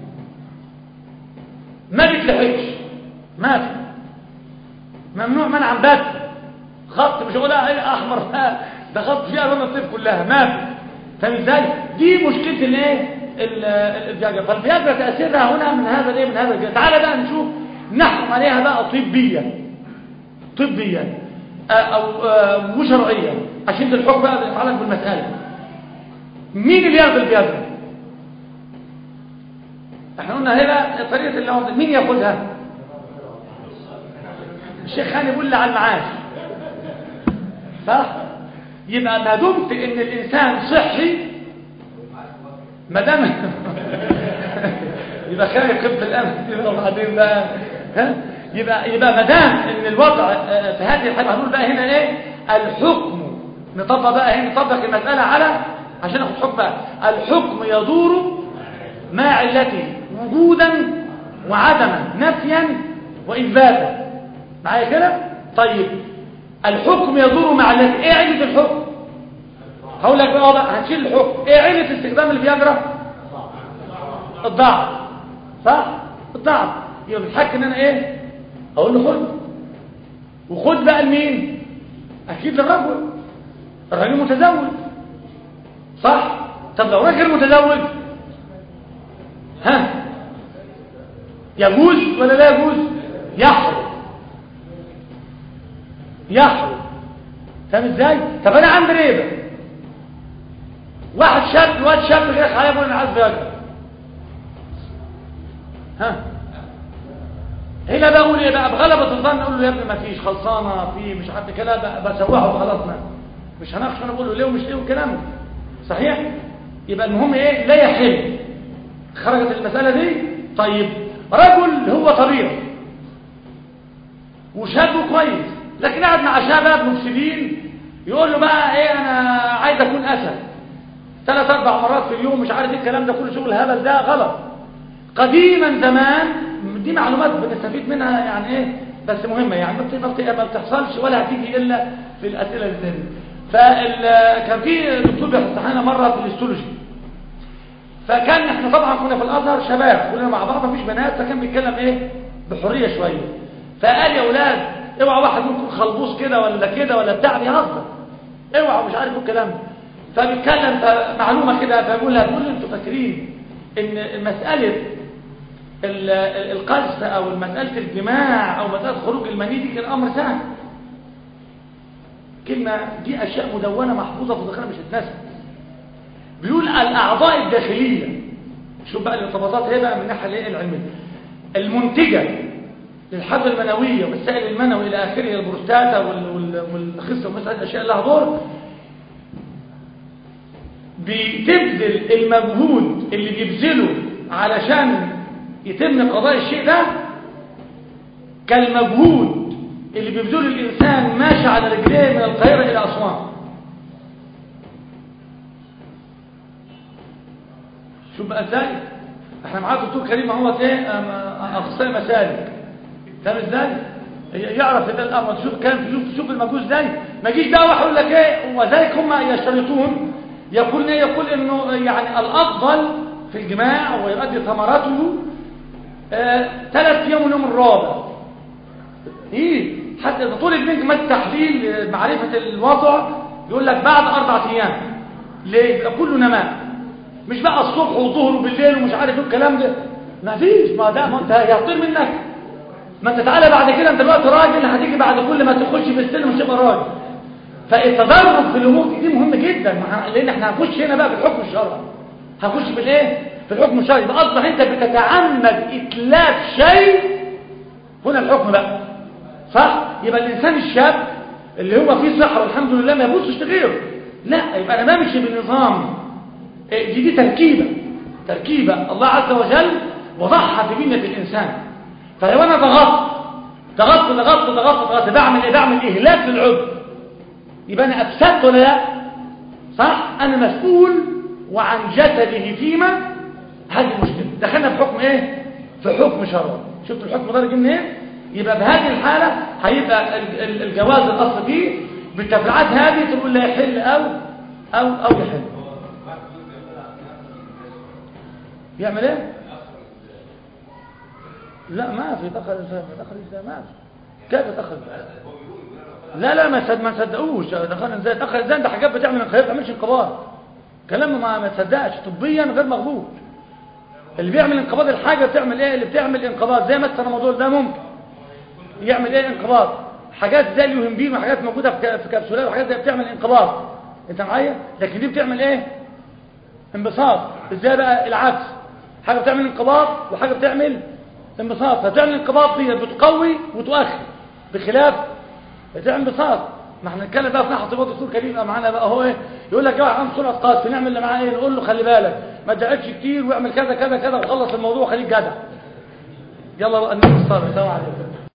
ما بتلحقش ما في ممنوع منعا بات خط مش هقولها ايه احمر لا ده خط فيه الوان الطيف كلها ما في فاهم ازاي دي مشكله الايه ال- الفياجرا فالفياجرا تاثيرها هنا من هذا الايه من هذا الجهة. تعالى بقى نشوف نحكم عليها بقى طبيا طبيا آه، او آه، وشرعيا عشان ده الحكم بقى بيتعلق بالمساله مين اللي ياخذ الفياجرا احنا قلنا هنا طريقه اللي مين ياخذها الشيخ هاني بيقول لي على المعاش صح يبقى ما دمت ان الانسان صحي ما دام يبقى خايف خفه الامن يبقى وبعدين بقى ها يبقى يبقى ما دام ان الوضع آه، في هذه الحاله هنقول بقى هنا ايه الحكم نطبق بقى هنا نطبق المساله على عشان ناخد حكم بقى الحكم يدور مع علته وجودا وعدما نفيا واثباتا معايا كده طيب الحكم يدور مع علته ايه عله الحكم هقول لك بقى بقى هتشيل الحكم ايه عله استخدام الفياجرا الضعف صح الضعف يبقى بتحكي ان انا ايه اقول له خد وخد بقى لمين اكيد للرجل الراجل متزوج صح طب لو راجل متزوج ها يجوز ولا لا يجوز يحرم يحرم فاهم ازاي طب انا عندي ريبه واحد شاب واد شاب غير عليا بيقول انا عايز فياجرا ها هنا بقول ايه بقى بغلبة الظن اقول له يا ابني ما فيش خلصانه في مش عارف كده بقى بسوحه وخلاص ما مش هناقش انا بقول له ليه ومش ليه والكلام ده صحيح يبقى المهم ايه لا يحل خرجت المساله دي طيب رجل هو طبيعي وشاب كويس لكن قاعد مع شباب مفسدين يقول له بقى ايه انا عايز اكون اسد ثلاث اربع مرات في اليوم مش عارف ايه الكلام ده كله شغل هبل ده غلط قديما زمان دي معلومات بنستفيد منها يعني ايه بس مهمه يعني ما بت- ما بت- ما بتحصلش ولا هتيجي الا في الاسئله اللي زي دي فكان في دكتور بيفتح لنا مره في الاستولوجي فكان احنا طبعا كنا في الازهر شباب كلنا مع بعض مفيش بنات فكان بيتكلم ايه بحريه شويه فقال يا اولاد اوعى واحد منكم خلبوص كده ولا كده ولا بتاع بيهزر اوعى مش عارف إيه الكلام ده فبيتكلم معلومه كده فبيقول لها بيقول انتوا فاكرين ان مساله ال- ال- القذف او مساله الجماع او مساله خروج المني دي كان امر سهل كلمه دي اشياء مدونه محفوظه في ذاكرنا مش هتنسى بيقول الاعضاء الداخليه شوف بقى الارتباطات ايه بقى من الناحيه الايه العلميه المنتجه للحبل المنويه والسائل المنوي الى اخره البروستاتا وال- وال- والخصه ومثل الاشياء لها دور بتبذل المجهود اللي بيبذله علشان يتم قضاء الشيء ده كالمجهود اللي بيبذله الإنسان ماشي على رجليه من القاهرة إلى أسوان شوف بقى ازاي احنا معاه الدكتور كريم اهوت ايه أم- اخصائي مسالك فاهم ازاي ي- يعرف ده الامر شوف كان شوف شوف المجوز ازاي ما يجيش بقى واحد يقول لك ايه وذلك هم يشترطون يقول ايه يقول انه يعني الافضل في الجماع ويؤدي ثمراته آه، ثلاث ايام واليوم الرابع ايه حتى اذا طلب منك ما التحليل آه، معرفه الوضع يقول لك بعد اربع ايام ليه يبقى كله نماء مش بقى الصبح والظهر وبالليل ومش عارف ايه الكلام ده ما فيش ما ده ما انت هيطير منك ما انت تعالى بعد كده انت دلوقتي راجل هتيجي بعد كل ما تخش في السلم مش تبقى راجل فالتدرج في الامور دي مهم جدا ما ه- لان احنا هنخش هنا بقى في الحكم الشرعي هنخش في الايه في الحكم الشرعي يبقى اصبح انت بتتعمد اتلاف شيء هنا الحكم بقى صح يبقى الانسان الشاب اللي هو فيه صحه والحمد لله ما يبصش لغيره لا يبقى انا بمشي بالنظام إيه، دي دي تركيبه تركيبه الله عز وجل وضعها في بنيه الانسان فلو انا ضغطت ضغطت ضغطت ضغطت ضغطت بعمل ايه بعمل اهلاك للعضو يبقى انا افسدت ولا لا صح انا مسؤول وعن جسده فيما هذه المشكله دخلنا في حكم ايه في حكم شرعي شفت الحكم ده جه منين يبقى بهذه الحاله هيبقى ال- ال- الجواز الاصل فيه بالتفريعات هذه تقول لا يحل او او او يحل يعمل ايه لا ما في دخل ازاي دخل ازاي ما في كيف دخل لا لا ما صد- ما صدقوش دخل ازاي دخل ازاي ده حاجات بتعمل انقباض ما بتعملش انقباض كلام ما ما تصدقش طبيا غير مقبول اللي بيعمل انقباض الحاجه بتعمل ايه اللي بتعمل انقباض زي مثلا الموضوع ده ممكن يعمل ايه انقباض حاجات زي اليوهمبين وحاجات موجوده في ك- في كبسولات وحاجات زي بتعمل انقباض انت معايا لكن دي بتعمل ايه انبساط ازاي بقى العكس حاجه بتعمل انقباض وحاجه بتعمل انبساط فبتعمل انقباض دي بتقوي وتؤخر بخلاف بتعمل انبساط ما احنا نتكلم بقى في ناحيه طب الدكتور كريم يبقى معانا بقى هو ايه يقول لك يا واحد عنده سرعه قذف نعمل اللي معاه ايه نقول له خلي بالك ما تدعكش كتير واعمل كذا كذا كذا وخلص الموضوع وخليك جدع يلا بقى نصلي السلام عليكم